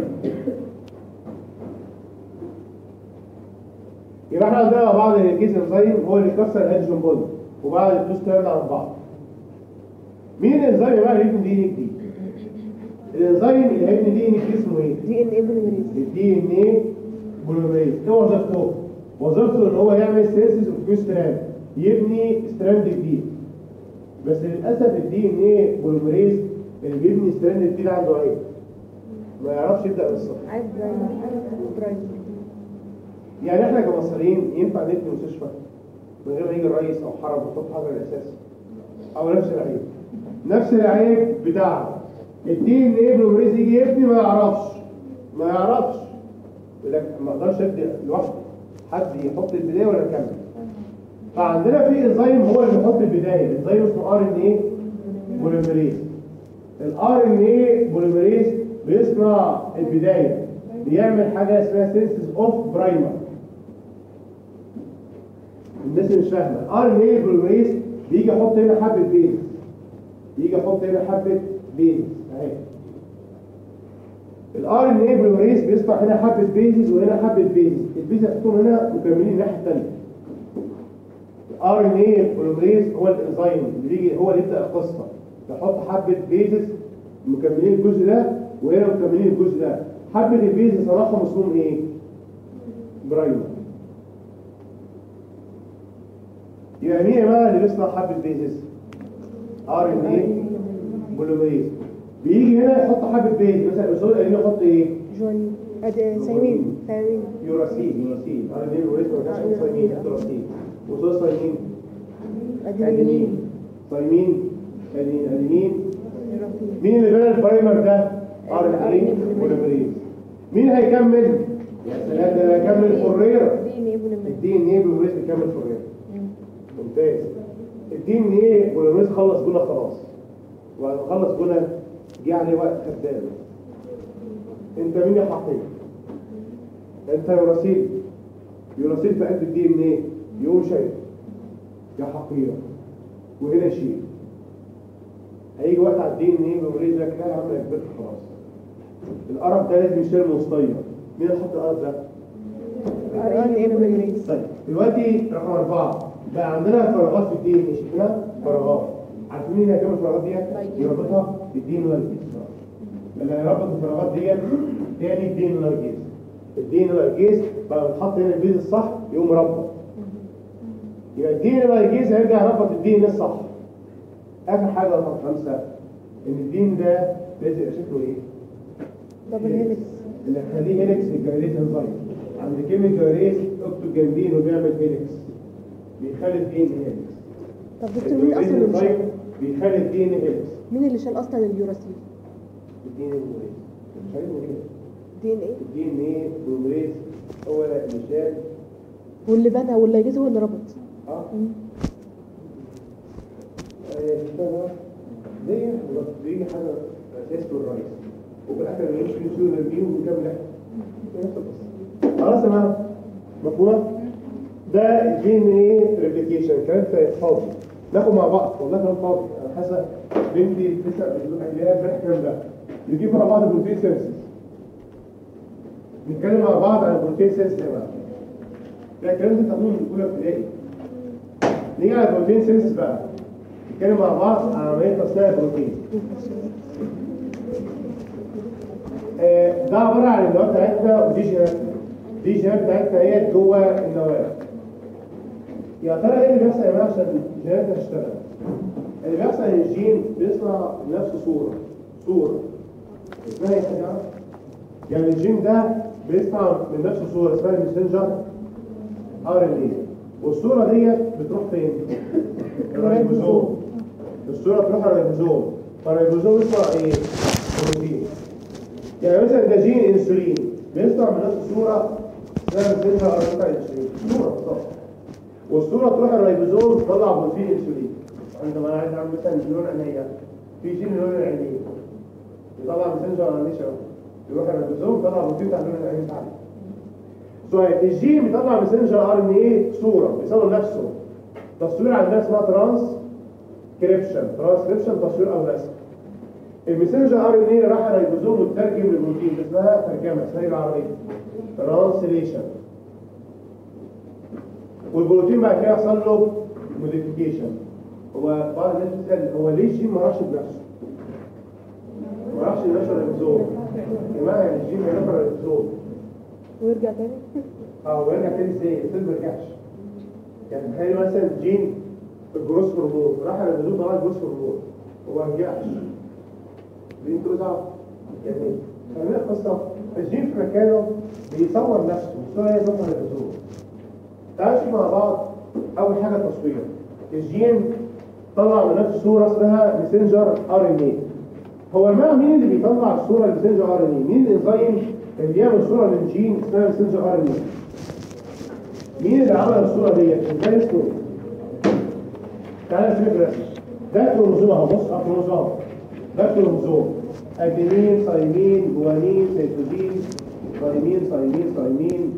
يبقى احنا عندنا مع بعض الجيز انزيم هو اللي كسر الهيدروجين بوند وبعد الفلوس كلام عن بعض مين الانزيم بقى اللي هيبني دي ان دي الانزيم اللي هيبني دي ان دي اسمه ايه دي ان ايه بوليمريز الدي ان ايه بوليمريز ايه وظيفته وظيفته ان هو يعمل سينسيس اوف نيو ستراند يبني ستراند جديد بس للاسف الدي ان ايه بوليمريز اللي بيبني ستراند جديد عنده عيب ما يعرفش يبدا من الصفر عيب برايمر برايمر يعني احنا كمصريين ينفع نبني مستشفى من غير ما يجي الرئيس او حرم ويحط حجر الاساس او نفس العيب نفس العيب بتاعه الدي ان ايه بلومريز يجي يبني ما يعرفش ما يعرفش يقول لك ما اقدرش ابني لوحدي حد يحط البدايه ولا يكمل فعندنا في انزيم هو اللي بيحط البدايه الانزيم اسمه ار ان ايه بوليمريز الار ان ايه بوليمريز بيصنع البدايه بيعمل حاجه اسمها سينسز اوف برايمر الناس اللي مش فاهمه الار ان ايه بوليمريز بيجي يحط هنا حبه بيز يجي يحط هنا حبه بيز اهي الار ان ايه بوليمريز بيصنع هنا حبه بيزز وهنا حبه بيزز البيز يحطهم هنا مكملين الناحيه الثانيه الار ان ايه بوليمريز هو الانزيم اللي بيجي هو اللي يبدا القصه يحط حبه بيزز مكملين الجزء ده وهنا مكملين الجزء ده حبه البيز صراحه اسمهم ايه برايمر يبقى مين يا جماعه اللي بيصنع حبه بيزز ار ان ايه بوليمريز بيجي هنا يحط حبه بيز مثلا الاصول قايلين يحط ايه جوانين أد- سايمين سايمين يوراسين يوراسين ار ان ايه بوليمريز ما كانش اسمه صايمين يوراسين وصول صايمين ادرينالين ادينين صايمين ادينين ادينين جراثيم. مين اللي بنى البرايمر ده ار ان ايه بوليمريز مين هيكمل يا سلام ده هيكمل فوريرا دي ان ايه بوليمريز الدي ان ايه بوليمريز بيكمل فوريرا ممتاز الدي ان ايه بوليمريز خلص جوله خلاص وبعد ما خلص جوله جه عليه وقت خدام انت مين يا حقيقي انت يوراسيل يوراسيل في قلب الدي ان ايه يقوم شايف يا حقيقه وهنا شيء هيجي وقت على الدي ان ايه بوليمريز لك لا يا عم انا كبرت خلاص القرف ده لازم يشتغل مصطير مين اللي حط القرف ده ار ان اي بوليمريز طيب دلوقتي رقم أربعة بقى عندنا فراغات في الدين مش هنا فراغات عارفين مين هيكمل الفراغات ديت؟ يربطها بالدين والجيز اللي هيربط الفراغات ديت تاني الدين والجيز الدين والجيز بقى بتحط هنا البيز الصح يقوم مربط يبقى الدين والجيز هيرجع يربط الدين الصح آخر حاجة رقم خمسة إن الدين ده لازم يبقى شكله إيه؟ دبل هيلكس اللي هخليه هيلكس في الجريديت انزايم عند كلمة جريديت اكتب جنبيه انه بيعمل هيلكس بيخلي الدي ان هيلكس طب دكتور مين اصلا اللي شال بيخلي الدي ان هيلكس مين اللي شال اصلا اليوراسيل الدي ان هيلكس مش عارف ايه دي ان ايه الدي ان ايه برومريز هو اللي شال واللي بنى واللي جه هو اللي ربط اه مم. آه، اشتغل دي بالظبط بيجي حاجه اساس الرئيس وفي الاخر ما يمشي يسوي نرميه ونكمل احنا نفس القصه خلاص يا جماعه مفهومه ده الدي ان ايه ريبليكيشن كلام فاضي ناخد مع بعض والله كلام فاضي انا حاسه بنتي لسه بتقول لي امبارح الكلام ده نجيب مع بعض البروتين سينسز نتكلم مع بعض عن البروتين سينسز يا جماعه ده الكلام ده تاخدوه من اولى ابتدائي نيجي على البروتين سينسز بقى نتكلم مع بعض عن عمليه تصنيع البروتين آه، ده عباره عن النواه بتاعتنا ودي جينات دي جينات بتاعتنا هي جوه النواه يا ترى ايه اللي بيحصل يا جماعه عشان الجينات تشتغل اللي بيحصل ان الجين بيصنع نفسه صوره صوره اسمها ايه يا جماعه يعني الجين ده بيصنع من نفسه صوره اسمها المسنجر ار ان اي والصوره ديت بتروح فين؟ الريبوزوم الصوره تروح على الريبوزوم فالريبوزوم يصنع ايه؟ بروتين يعني مثلا ده جين انسولين بيصنع من نفسه صوره اسمها مسنجر ار ان اي صوره بالظبط والصوره تروح الريبوزوم تطلع بروتين انسولين انت ما انا عايز اعمل مثلا لون عينيا في جين لون العينين يطلع مسنجر ار ان اي يروح الريبوزوم يطلع بروتين بتاع لون العينين بتاعنا سؤال الجين بيطلع مسنجر ار ان ايه صوره بيصور نفسه تصوير عندنا اسمها ترانس كريبشن ترانسكريبشن تصوير او رسم المسنجر ار ان ايه راح على الريبوزوم وترجم للبروتين ده اسمها ترجمه اسمها ايه بالعربيه ترانسليشن والبروتين بعد كده يحصل له موديفيكيشن هو بعض الناس بتسال هو ليه الجين ما راحش بنفسه؟ ما راحش لنفسه الريبوزوم يا جماعه يعني الجين هيروح الريبوزوم ويرجع تاني اه ويرجع تاني ازاي؟ السيل ما رجعش يعني تخيل مثلا جين الجروس هرمون راح على الريبوزوم طلع الجروس هرمون وما رجعش دي انتوا صعب يعني خلينا القصه الجين في مكانه بيصور نفسه الصوره هي تروح على الريبوزوم تعالوا نشوف مع بعض اول حاجه التصوير الجين طلع من نفسه صوره اسمها ماسنجر ار ان اي هو ما مين اللي بيطلع الصوره الماسنجر ار ان اي مين الانزيم اللي بيعمل صوره من جين اسمها ماسنجر ار ان اي مين اللي عمل الصوره ديت ازاي اسمه تعالى نشوف الرسم ده كروموزوم اهو بص اه كروموزوم اهو ده كروموزوم ادينين ثايمين جوانين سيتوزين ثايمين ثايمين ثايمين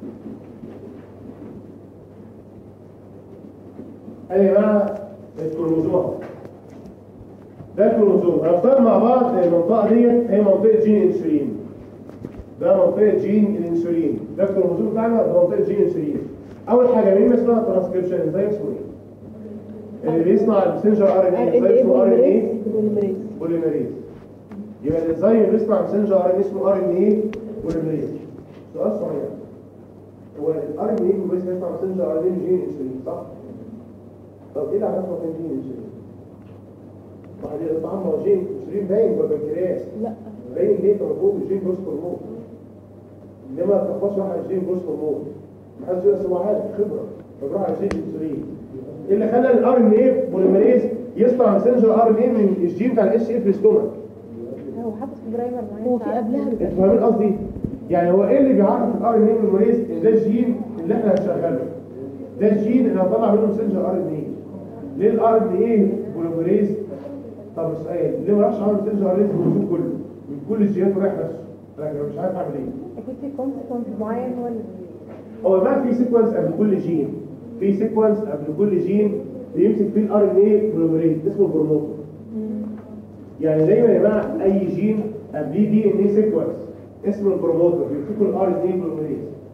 ادي يا جماعه الكروموزوم اهو ده كروموزوم هنفترض مع بعض إن المنطقه ديت هي منطقه جين الانسولين ده منطقه جين الانسولين ده الكروموزوم بتاعنا ده منطقه جين الانسولين اول حاجه مين اسمها ترانسكريبشن ازاي اسمه ايه اللي بيصنع المسنجر ار ان ار اي ان ازاي ايه اسمه ار ان اي بوليمريز بوليمريز يبقى الانزيم اللي بيصنع مسنجر ار ان اي اسمه ار ان اي بوليمريز سؤال صغير هو الار ان اي بوليمريز بيصنع مسنجر ار ان اي جين انسولين صح؟ طب ايه اللي علاقه بين جين انسولين؟ ما هي طبعا هو جين انسولين باين جوه البنكرياس لا باين ليه موجود الجين جروس هرمون انما ما تخبطش واحد الجين جروس هرمون ما حدش يقول هو عارف خبره فبروح على الجين انسولين إيه اللي خلى الار ان اي بوليمريز يصنع مسنجر ار ان اي من الجين بتاع الاس اف في الاستومك هو حاطط في برايمر معين هو في قبلها بيبقى انتوا فاهمين قصدي؟ يعني هو ايه اللي بيعرف الار ان اي بوليمريز ان ده الجين اللي احنا هنشغله ده الجين اللي هنطلع منه مسنجر ار ان اي ليه الار ان اي بوليمريز طب السؤال ليه ما راحش عمل مسنجر ار ان اي في كله من كل الجينات ورايح نفسه لكن أنا مش عارف اعمل ايه اكيد في كونسيكونس معين هو اللي هو ما في سيكونس قبل كل جين في سيكونس قبل كل جين بيمسك فيه الار ان اي بوليمريز اسمه بروموتور يعني دايما يا جماعه اي جين قبليه دي ان اي سيكونس اسمه البروموتور بيمسكوا الار ان اي بوليمريز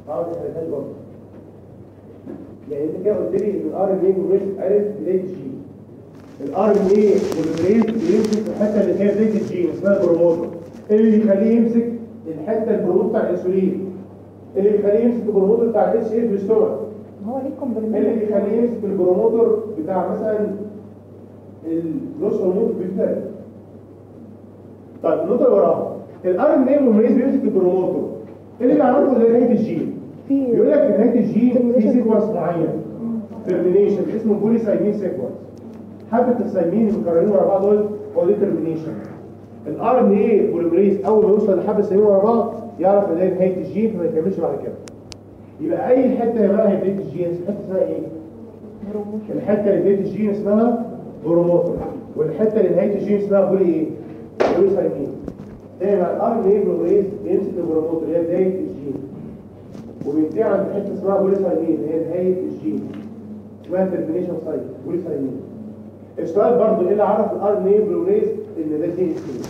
طبعا ما حلتهاش برضه يعني انت كده قلت لي ان الار ان اي بوليمريز الف بدايه الجين الار ان اي بوليمريز بيمسك في الحته اللي فيها بدايه الجين اسمها البروموتور ايه اللي بيخليه يمسك الحته البروموتور بتاع الانسولين إيه اللي بيخليه يمسك البروموتور بتاع الاتش اي في الاستومك هو ليه ايه كومبلمنت اللي بيخليه يمسك البروموتور بتاع مثلا الجلوس هرمون بيفترق طيب النقطه اللي وراها الار ان اي بوليمريز بيمسك البروموتور ايه اللي بيعرفه زي نهايه الجين في بيقول لك في نهايه الجين في Termination. سيكونس معين ترمينيشن اسمه بولي سايمين سيكونس حبه السايمين اللي مكررين ورا بعض دول هو دي ترمينيشن الار ان اي بوليمريز اول ما يوصل لحبه السايمين ورا بعض يعرف ان ده نهايه الجين فما يكملش بعد كده يبقى اي حته يا جماعه هي بدايه الجين الحته اسمها ايه؟ الحته اللي بدايه الجين اسمها بروموتور والحته اللي نهايه الجين اسمها بولي ايه؟ بولي سايمين دايما الار ان اي بوليمريز بيمسك البروموتور اللي هي بدايه الجين وبينتهي عند حته اسمها بوليسايمين هي نهايه الجين اسمها ترمينيشن سايت بوليسايمين السؤال برضو ايه اللي عرف الار ان اي بلوريز ان ده دي اس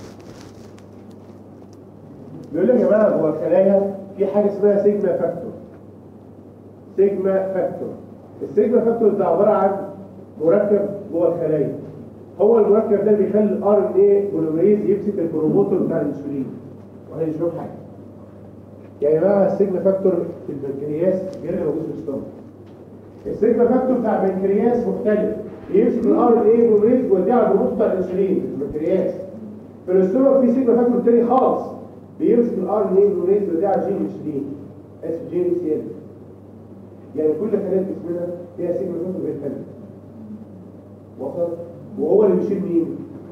بيقول لك يا جماعه جوه الخلايا في حاجه اسمها سيجما فاكتور سيجما فاكتور السيجما فاكتور ده عباره عن مركب جوه الخلايا هو المركب ده بيخلي الار ان اي بوليمريز يمسك البروموتور بتاع الانسولين وهنشوف حاجه يا جماعه السيجما فاكتور في البنكرياس غير اللي موجود في الاستومك السيجما فاكتور بتاع البنكرياس مختلف بيمسك الار ان اي بوليمريز ويوديه على البروموتور بتاع الانسولين في البنكرياس في الاستومك في سيجما فاكتور تاني خالص بيمسك الار ان اي بوليمريز ويوديه على جين الانسولين اسمه جين سي ال يعني كل خلايا جسمنا فيها سيجما فاكتور غير الثانيه وصل وهو اللي بيشيل مين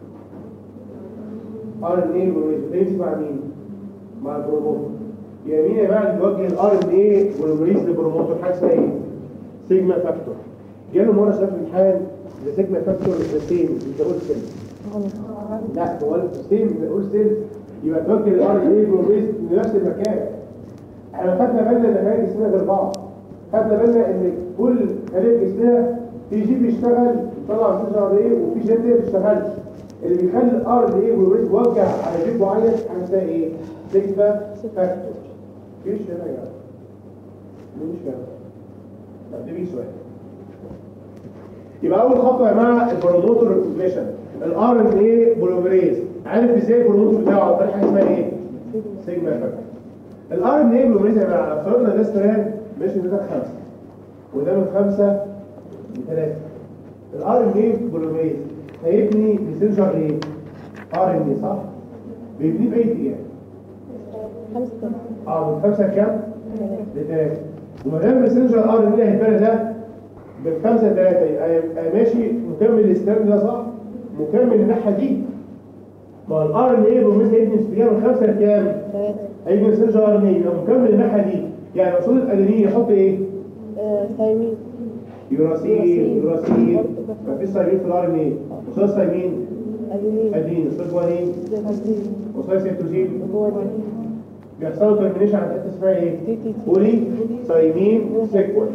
ار ان اي بوليمريز بيمسك مع مين مع البروموتور يمين يا جماعه اللي بيوجه الار ان اي بوليمريز للبروموتور حاجه اسمها ايه سيجما فاكتور جاله مره سؤال في الامتحان ذا سيجما فاكتور ذا سيم انت قلت سيل لا هو السيم انت قلت سيل يبقى توجه الار ان اي بوليمريز لنفس المكان احنا خدنا بالنا ان خلايا جسمنا غير بعض خدنا بالنا ان كل خليه جسمنا في جي بيشتغل يطلع مسج ار ايه وفي جي ما بيشتغلش اللي بيخلي الار ان ايه بوليمريز يوجه على جيب معين حاجه اسمها ايه سيجما فاكتور مفيش هنا يا جماعه مفيش هنا طب دي سؤال يبقى اول خطوه يا جماعه البروموتور ميشن الار ان اي بوليمريز عارف ازاي البروموتور بتاعه عن طريق حاجه اسمها ايه سيجما فاكتور الار ان اي بوليمريز يا جماعه افترضنا ده ستران ماشي من ده خمسه وده من خمسه لثلاثه الار ان اي بوليمريز هيبني ميسنجر ايه ار ان اي صح بيبنيه باي دقيقه خمسة اه من خمسه لكام لثلاثه وما دام ميسنجر ار ان اي هيتبنى ده من خمسه لثلاثه يبقى يبقى ماشي مكمل الاسترن ده صح مكمل الناحيه دي ما الار ان اي بوليمريز هيبني سبيان من خمسه لكام ثلاثة هيجي ميسنجر ار ان اي يبقى مكمل الناحيه دي يعني اصول الادرينين يحط ايه آه، ثايمين يوراسيل يوراسيل. يوراسيل مفيش سايمين في الار ان اي قصاد سايمين أدينين ادين قصاد جوانين زيتوزين قصاد سيتوزين جوانين بيحصلوا ترمينيشن على حته اسمها ايه؟ تي تي تي بولي سايمين سيكونس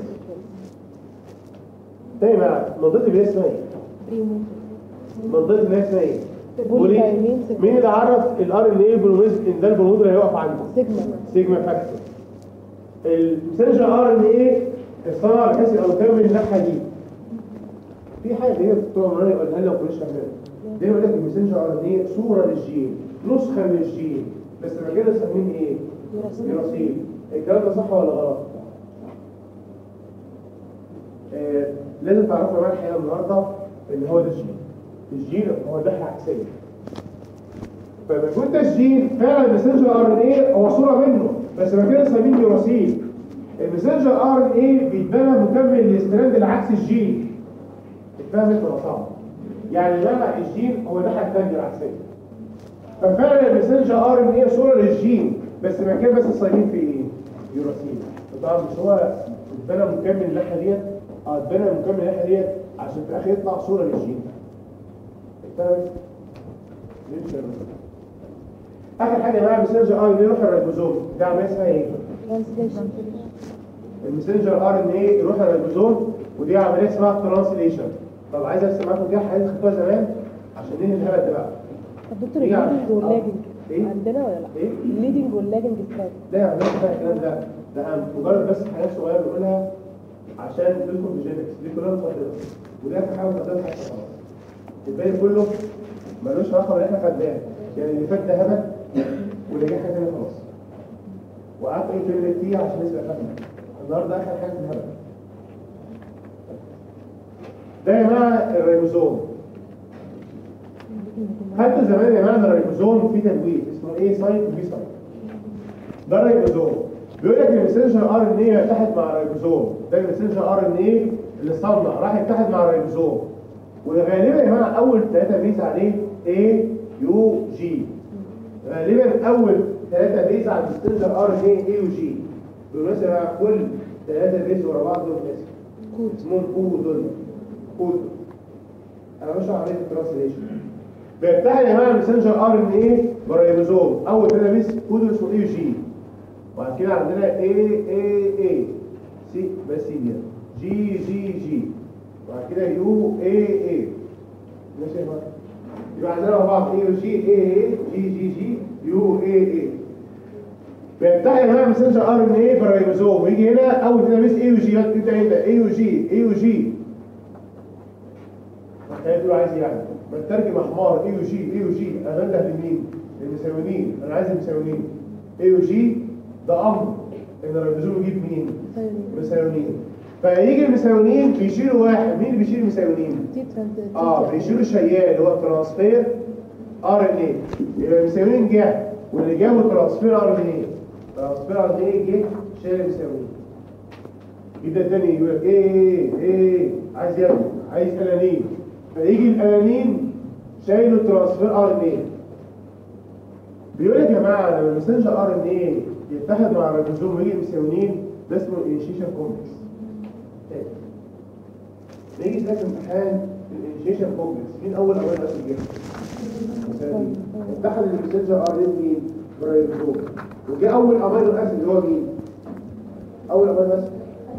تاني بقى منطقه اللي هي اسمها ايه؟ بريمو منطقه اللي هي اسمها ايه؟ بولي سايمين سيكونس. مين اللي عرف الار ان اي بولوميز ان ده البولوميز اللي هيقف عنده؟ سيجما سيجما فاكتور المسنجر ار ان ايه اصطنع بحيث او كمل الناحيه دي في حاجه اللي هي بتوع مراني يقولها لنا وكلش فاهمينها دايما يقول لك المسنجر ار ان ايه صوره للجين نسخه من الجين بس مكان مسمين ايه؟ يوراسيل. يراسيل الكلام ده صح ولا غلط؟ آه لازم تعرفوا معايا الحقيقه النهارده ان هو ده الجين الجين هو الناحيه العكسيه فلما يكون ده الجين فعلا المسنجر ار ان ايه هو صوره منه بس مكان مسمين يراسيل المسنجر ار ان ايه بيتبنى مكمل للاسترند العكس الجين اتفهمت ولا صعب؟ يعني بقى الجين هو الناحيه الثانيه العكسيه ففعلا المسنجر ار ان ايه صوره للجين بس مكان بس الصايمين في ايه؟ يوراسيل طبعا مش هو اتبنى مكمل الناحيه ديت اه اتبنى مكمل الناحيه ديت عشان في الاخر يطلع صوره للجين اتفهمت؟ ليه شغال؟ اخر حاجه بقى المسنجر ار ان ايه يروح الريبوزوم ده عمليه اسمها ايه؟ ترانسليشن المسنجر ار ان ايه يروح الريبوزوم ودي عمليه اسمها ترانسليشن طب عايز ارسم معاكم دي حاجات خدتوها زمان عشان ننهي الهبل ده بقى طب دكتور إيه يعني؟ الليدنج واللاجنج إيه؟ عندنا ولا لا؟ ايه؟ الليدنج واللاجنج سترايك لا يعني مش فاهم الكلام ده ده مجرد بس حاجات صغيره بنقولها عشان تدخل في جينكس دي كلها مقدمه وده اخر حاجه مقدمه حاجه خلاص الباقي كله ملوش علاقه باللي احنا خدناه يعني اللي فات ده هبل واللي جاي حاجه ثانيه خلاص وقعدت ايه كلمه فيه عشان نسبق فاهمه النهارده اخر حاجه في الهبل ده يا جماعه الريبوزوم خدتوا زمان يا جماعه الريبوزوم فيه تنويه اسمه ايه سايت وبي سايت ده الريبوزوم بيقول لك المسنجر ار ان ايه يتحد مع الريبوزوم ده المسنجر ار ان ايه اللي صنع راح يتحد مع الريبوزوم وغالبا يا جماعه اول ثلاثه بيز عليه ايه يو جي غالبا اول ثلاثه بيز على المسنجر ار ان ايه اي وجي بالمناسبه يا جماعه كل ثلاثه بيز ورا بعض دول اسم اسمهم كودون كودون انا بشرح عمليه الترانسليشن بيتحد يا جماعه المسنجر ار ان ايه بالريبوزوم اول ثلاثه بيز كودون اسمه اي وجي وبعد كده عندنا A A A سي بس دي جي جي جي وبعد كده يو A A ماشي يا جماعه يبقى عندنا مع بعض A و جي A A جي جي جي يو A A بينتهي هنا مسنجر ار ان ايه بالريبوزوم ويجي هنا اول كده بس A و جي يبدا هنا A و جي A و جي تخيل تقول عايز يعني بترجم حمار A و جي A و جي انا بنده لمين؟ للمساويين انا عايز المساويين A و جي ده امر ان الريبوزوم يجيب مين؟ مساويين فيجي المساويين بيشيلوا واحد مين اللي بيشيل المساويين؟ تي ترانز اه بيشيلوا شيال اللي هو ترانسفير ار ان اي يبقى المساويين جه واللي جابوا ترانسفير ار ان اي ترانسفير ار ان اي جه شايل المساويين يبدا الثاني يقول لك ايه ايه ايه عايز ياكل عايز الانين فيجي الانين شايله ترانسفير ار ان اي بيقول لك يا جماعه لما المسنجر ار ان اي يتحد مع الريبوزوم ويجي المساويين ده اسمه انيشيشن كومبلكس نيجي نلاقي في امتحان الانيشيشن كومبلكس مين اول اول ناس يجيبها؟ المساويين اتحد المسنجر ار ان مين؟ بالريبوزوم وجه اول امينو اسيد اللي هو مين؟ اول امينو اسيد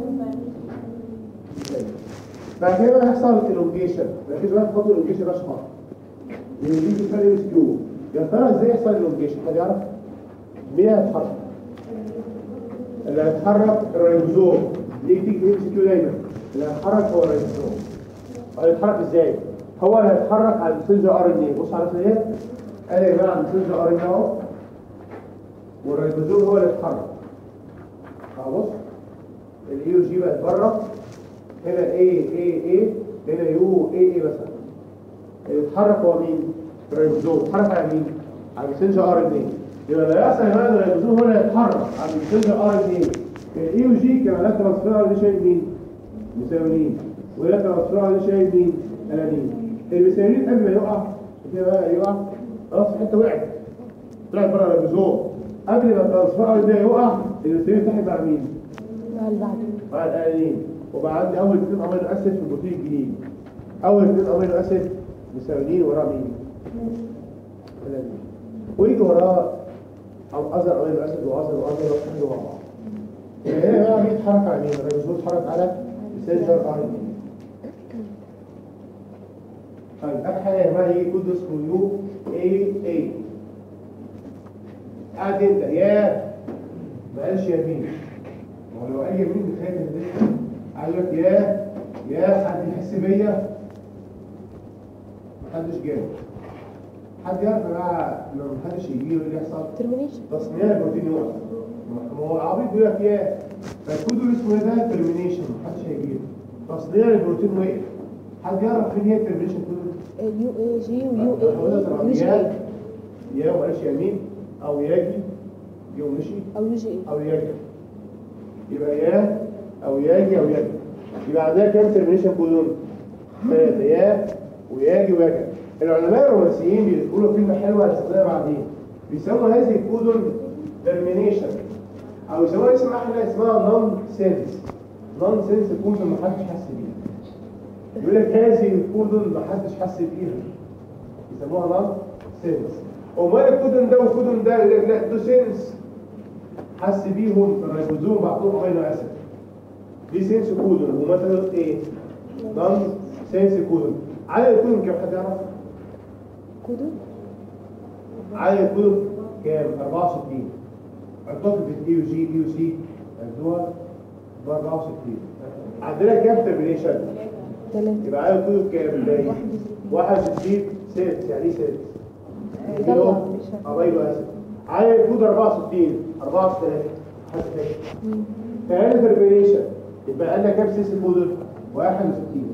بعد كده هيحصل الونجيشن ركزوا بقى في خطوه الونجيشن ده شهر اللي دي فرق اس كيو يا ترى ازاي يحصل الونجيشن حد يعرف مين هيتحرك اللي هيتحرك الريبوزوم دي تيجي اس كيو دايما اللي هيتحرك هو الريبوزوم هيتحرك ازاي هو اللي هيتحرك على المسنجر ار ان اي بص على ايه قال يا جماعه المسنجر ار ان اهو والريبوزوم هو اللي هيتحرك اهو بص الاي يو جي بقت بره هنا اي اي اي هنا يو اي اي مثلا اللي اتحرك هو مين؟ الريبوزوم اتحرك على مين؟ على المسنجر ار ان اي يبقى اللي هيحصل يا جماعه الريبوزوم هو اللي هيتحرك على المسنجر ار ان اي الاي يو جي كان عليها ترانسفير اللي شايل مين؟ مساويين وهي ترانسفير اللي شايل مين؟ انانين المساويين قبل ما يقع كده بقى يقع خلاص في حته وقعت طلعت بره الريبوزوم قبل ما الترانسفير ده يقع المساويين تحت مع مين؟ مع اللي بعده مع الانانين وبقى عندي اول اثنين امينو اسيد في البروتين الجديد اول اثنين امينو اسيد مساويين وراه مين؟ الانانين ويجي وراه او اذر امينو اسيد واذر واذر واذر مع بعض يبقى هنا بقى مين اتحرك على مين؟ الريبوزوم اتحرك على سنجر ار ان طيب اخر حاجه يا جماعه يجي كود اسمه يو اي اي قاعد انت يا ما قالش يمين هو لو قال يمين خايف من ده قال لك يا يا حد يحس بيا محدش جاوب حد يعرف يا جماعه لو محدش يجي له ايه اللي يحصل؟ ترمينيشن تصنيع البروتين يقف ما هو العبيط بيقول لك يا فالكود اللي اسمه إيه ده ترمينيشن محدش هيجي له تصنيع البروتين وقف حد يعرف فين هي الترمينيشن كود اليو اي جي ويو اي يو جي يا اي يا وقالش يمين او ياجي جه ومشي او يو جي اي او ياجي يبقى يا او ياجي او ياجي يبقى عندنا كام ترمينيشن كودون ثلاثة يا وياجي وياجي العلماء الرومانسيين بيقولوا كلمة حلوة هنستخدمها بعدين بيسموا هذه الكودون ترمينيشن او يسموها اسم احلى اسمها نون سينس نون سينس كودون ما حدش حس بيها يقول لك هذه الكودون ما حدش حس بيها يسموها نون سينس امال الكودون ده والكودون ده يقول لك لا ده سينس حس بيهم الريبوزوم بعضهم امينو اسيد دي سينس كودون وما تقول ايه نون سينس كودون عدد الكودون كام حد يعرف كودو عدد الكودون كام 64 الطفل في اي وجي اي وسي مجدوها ب 64 عندنا كام ترمينيشن؟ ثلاثة يبقى عدد كود كام؟ 61 سادس يعني ايه سادس؟ طلع قبيله اسف عدد كود 64 64 حد فاكر ثلاثة ترمينيشن يبقى لنا كام سيس كود؟ 61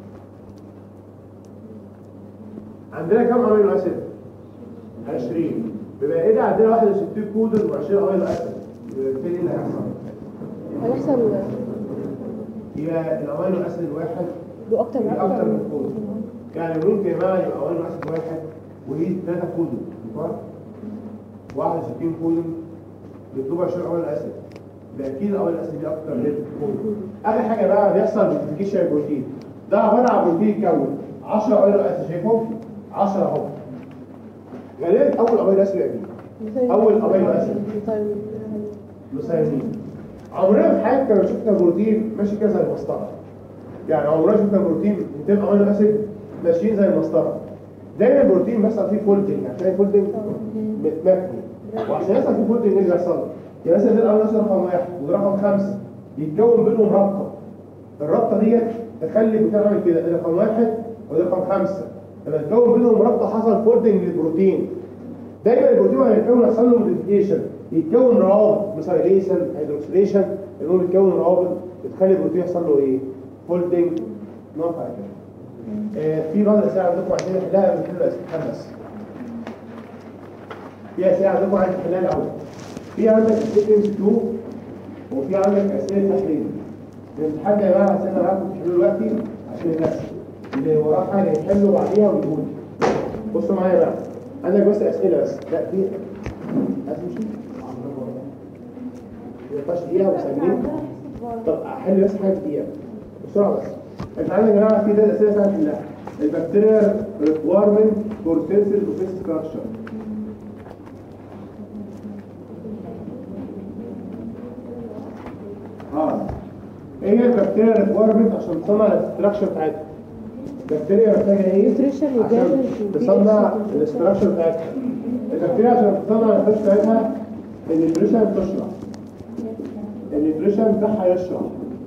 عندنا كام امينو اسيد 20 بما ان عندنا 61 كود و20 امينو اسيد يبقى ايه اللي هيحصل هيحصل يبقى الامينو اسيد الواحد له أكتر من يبقى اكتر من كود يعني ممكن يا جماعه يبقى امينو اسيد واحد وليه ثلاثه كود 61 كود يطلب 20 امينو اسيد ده اكيد الامينو اسيد دي اكتر من كود اخر حاجه بقى بيحصل موديفيكيشن البروتين ده عباره عن بروتين يتكون 10 امينو اسيد شايفهم 10 اهو غالبا اول امينو اسيد يبقى أول أمينو أسيد. لوسايزين عمرنا في حياتنا ما شفنا بروتين ماشي كده زي المسطره يعني عمرنا شفنا بروتين 200 امينو اسيد ماشيين زي المسطره دايما البروتين بيحصل فيه فولدنج عشان الفولدنج متمكن وعشان يحصل فيه فولدنج ايه اللي بيحصل؟ يعني مثلا ده الامينو اسيد رقم واحد وده رقم خمسه يتكون بينهم رابطه الرابطه ديت تخلي البروتين عامل كده ده رقم واحد وده رقم خمسه لما تكون بينهم رابطه حصل فولدنج للبروتين دايما البروتين لما يتكون يحصل له موديفيكيشن يتكون روابط ميثايليشن هيدروكسيليشن المهم يتكون روابط بتخلي البروتين يحصل له ايه؟ فولدنج نقطه على كده آه، في بعض الاسئله عندكم عايزين نحلها من كل الاسئله بس في اسئله عندكم عايز تحلها الاول في عندك اسئله 2 وفي عندك اسئله تحليل الامتحان ده يا جماعه هسيبها معاكم تحلوا دلوقتي عشان الناس اللي وراه حاجه يحلوا بعديها ويقول بصوا معايا بقى عندك بس اسئله بس لا دي هتمشي 13 دقيقه وسجلين طب احل بس حاجه دقيقه بسرعه بس انت عندك يا جماعه في ده اسئله سهله كلها البكتيريا ريكويرمنت فور سيلز اوف ستراكشر اه ايه هي البكتيريا ريكويرمنت عشان تصنع الاستراكشر بتاعتها البكتيريا محتاجه ايه Nutrition و عشان gases و تصنع pH. الاستراكشر بتاعتها البكتيريا عشان تصنع الاستراكشر بتاعتها النيوتريشن بتشرح النيوتريشن بتاعها يشرح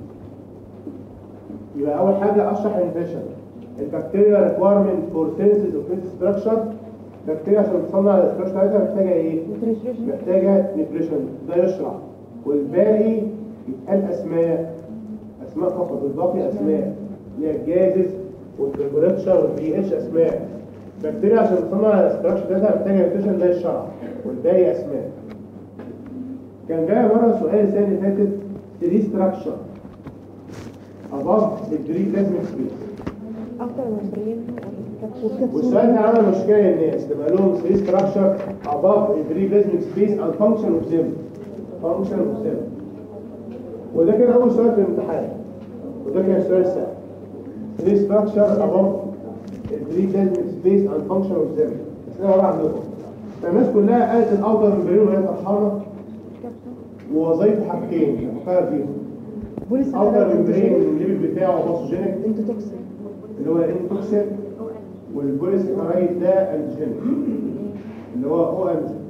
يبقى اول حاجه اشرح النيوتريشن البكتيريا ريكويرمنت فور سيلز اوف ستراكشر البكتيريا عشان تصنع الاستراكشر بتاعتها محتاجه ايه محتاجه نيوتريشن ده يشرح والباقي يتقال اسماء اسماء فقط الباقي اسماء اللي هي الجازز والتمبريتشر والبي اتش اسماء البكتيريا عشان تصنع الاستراكشر بتاعتها محتاجه نيوتريشن ده الشرح والباقي اسماء كان جاي مره سؤال السنه اللي فاتت 3 ستراكشر above the three plasmic space اكتر من برين والسؤال ده عمل مشكله للناس لما قال لهم 3 ستراكشر above the three plasmic space and function of them function of them وده كان اول سؤال في الامتحان وده كان السؤال السهل 3 ستراكشر above the three plasmic space and function of them بس ده ورا عندكم فالناس كلها قالت الاوتر ممبرين وهي فرحانه ووظايفه حاجتين فكر فيهم بوليس اوتر ممبرين الليفل بتاعه باثوجينيك انتو توكسين اللي هو الانتوكسين والبوليس كرايت ده انتيجينيك اللي هو او انتيجين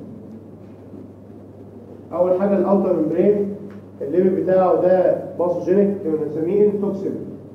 اول حاجه الاوتر ممبرين الليفل بتاعه ده باثوجينيك كنا بنسميه انتوكسين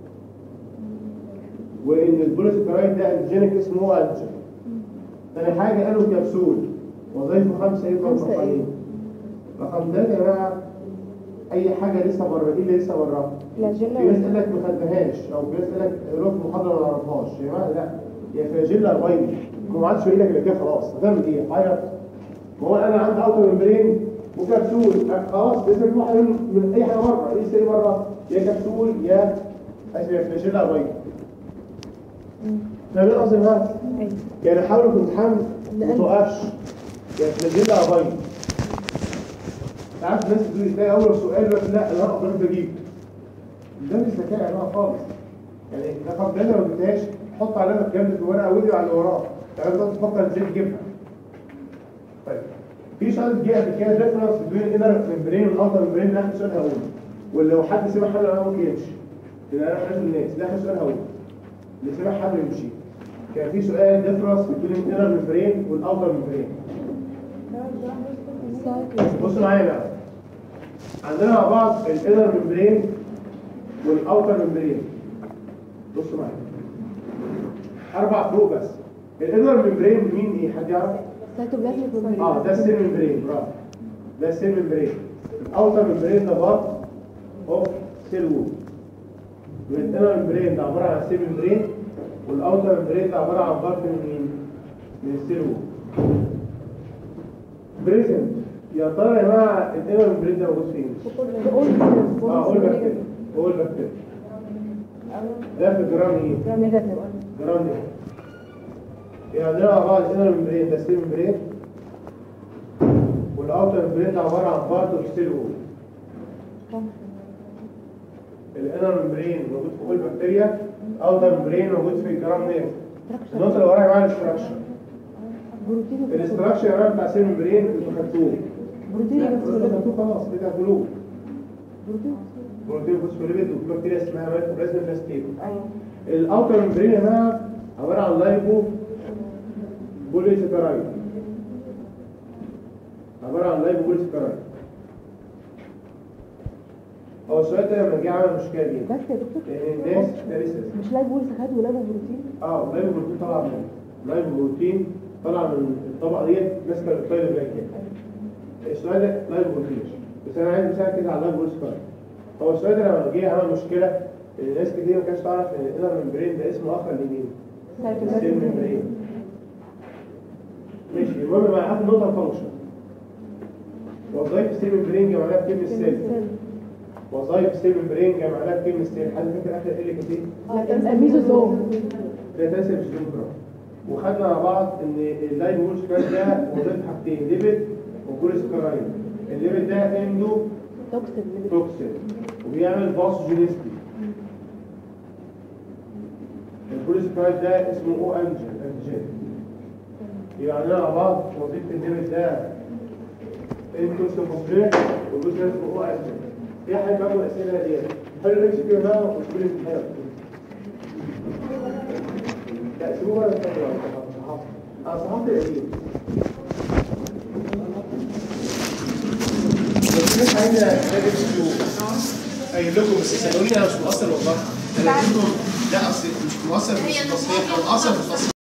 وان البوليس كرايت ده انتيجينيك اسمه انتيجين ثاني حاجه قالوا كبسول وظيفه خمسه يبقى خمسة إيه؟ مرحلين رقم ثلاثه يا جماعه اي حاجه لسه بره ايه اللي لسه بره في ناس فلاجيلا قال لك ما خدناهاش او في ناس قال لك روح محاضره ما نعرفهاش يا جماعه لا يا فلاجيلا بايدي ما عادش باقي لك الا كده خلاص هتعمل ايه؟ عيط ما هو انا عندي اوتو ممبرين وكبسول أه خلاص لسه في واحد من من اي حاجه بره لسه ايه بره يا كبسول يا اسف يا فلاجيلا بايدي فاهمين قصدي يا جماعه؟ ايوه يعني حاولوا في الامتحان ما توقفش يا فلاجيلا بايدي ساعات الناس بتقول تلاقي اول سؤال يقول لك لا انا هقدر اجيب ده مش ذكاء يا جماعه خالص يعني رقم ثلاثه ما جبتهاش حط علامه جنب في الورقه واجري على اللي وراه يعني انت تفكر ازاي تجيبها طيب في سؤال جه قبل كده ديفرنس بين الانر ممبرين والاوتر ممبرين ده اخر سؤال هقوله ولو حد سمع حل انا ممكن يمشي لان انا لازم الناس ده اخر سؤال هقوله اللي سمع حل يمشي كان في سؤال ديفرنس بين الانر ممبرين والاوتر ممبرين بصوا معايا بقى عندنا مع بعض الانر ممبرين والاوتر ممبرين بصوا معايا اربع فروق بس الانر ممبرين مين ايه حد يعرف سيتوبلازميك ممبرين اه ده السيل ممبرين برافو ده السيل ممبرين الاوتر ممبرين ده بارت اوف سيل وول والانر ممبرين ده عباره عن سيل ممبرين والاوتر ممبرين ده عباره عن بارت من مين من السيل وول بريزنت يا ترى يا جماعه الانر ممبرين ده موجود فين اه قول بكتيريا قول بكتيريا ده في الجرام ايه نيجاتيف جرام ايه يعني عندنا مع بعض الانر ممبرين ده سيل ممبرين والاوتر ممبرين ده عباره عن بارت اوف سيل وول الانر ممبرين موجود في كل بكتيريا الاوتر ممبرين موجود في الجرام نير النقطه اللي وراها يا جماعه الاستراكشر بروتين الاستراكشر يا جماعه بتاع سيل ممبرين انتوا خدتوه بروتين انتوا خدتوه خلاص كده هتقولوه بروتين بروتين فوسفوليبيد وبكتيريا اسمها مايكروبلازما بلاستيك ايوه الاوتر ممبرين يا جماعه عباره عن لايبو بوليسكرايد عباره عن لايبو بوليسكرايد هو السؤال ده لما جه عمل المشكله دي بس يا دكتور لان الناس ده لسه مش لايف بول سكات ولايف بروتين اه لايبو بروتين طالع من لايبو بروتين طالع من الطبقه ديت ماسكه الطايل بلاك السؤال ده لايبو بروتين بس انا عايز مثال كده على اللايبو بوليسكرايد هو السؤال ده لما جه عمل مشكله الناس كتير ما كانتش تعرف ان الانر ممبرين ده اسمه اخر لمين؟ السيل ممبرين ماشي المهم بقى هاخد نقطه الفانكشن وظائف السيل ممبرين جمعناها بكلمه سيل وظائف السيل ممبرين جمعناها بكلمه سيل حد فاكر اخر ايه اللي كانت ايه؟ الميزوزوم ده تنسب الجيوغرافي وخدنا مع بعض ان اللايبول سكرايد ده وظيفه حاجتين ليبيد وكوليسكرايد الليبيد ده اندو توكسين توكسين وبيعمل باثوجينيستي الكوليسكرايد ده اسمه او انجل انجل يبقى عندنا مع بعض وظيفه الليبيد ده اندوكسين فوسفيت والجزء اسمه او انجل ايه حاجه بقى الاسئله دي حلو الاكس كده بقى وتقول الامتحان لا سيبوه بقى الثاني انا صححت القديم بس في حاجه محتاجه تشوفوا قايل لكم بس صدقوني انا مش مقصر والله انا قلت لكم لا اصل مش مقصر مش تصحيح او مقصر في التصحيح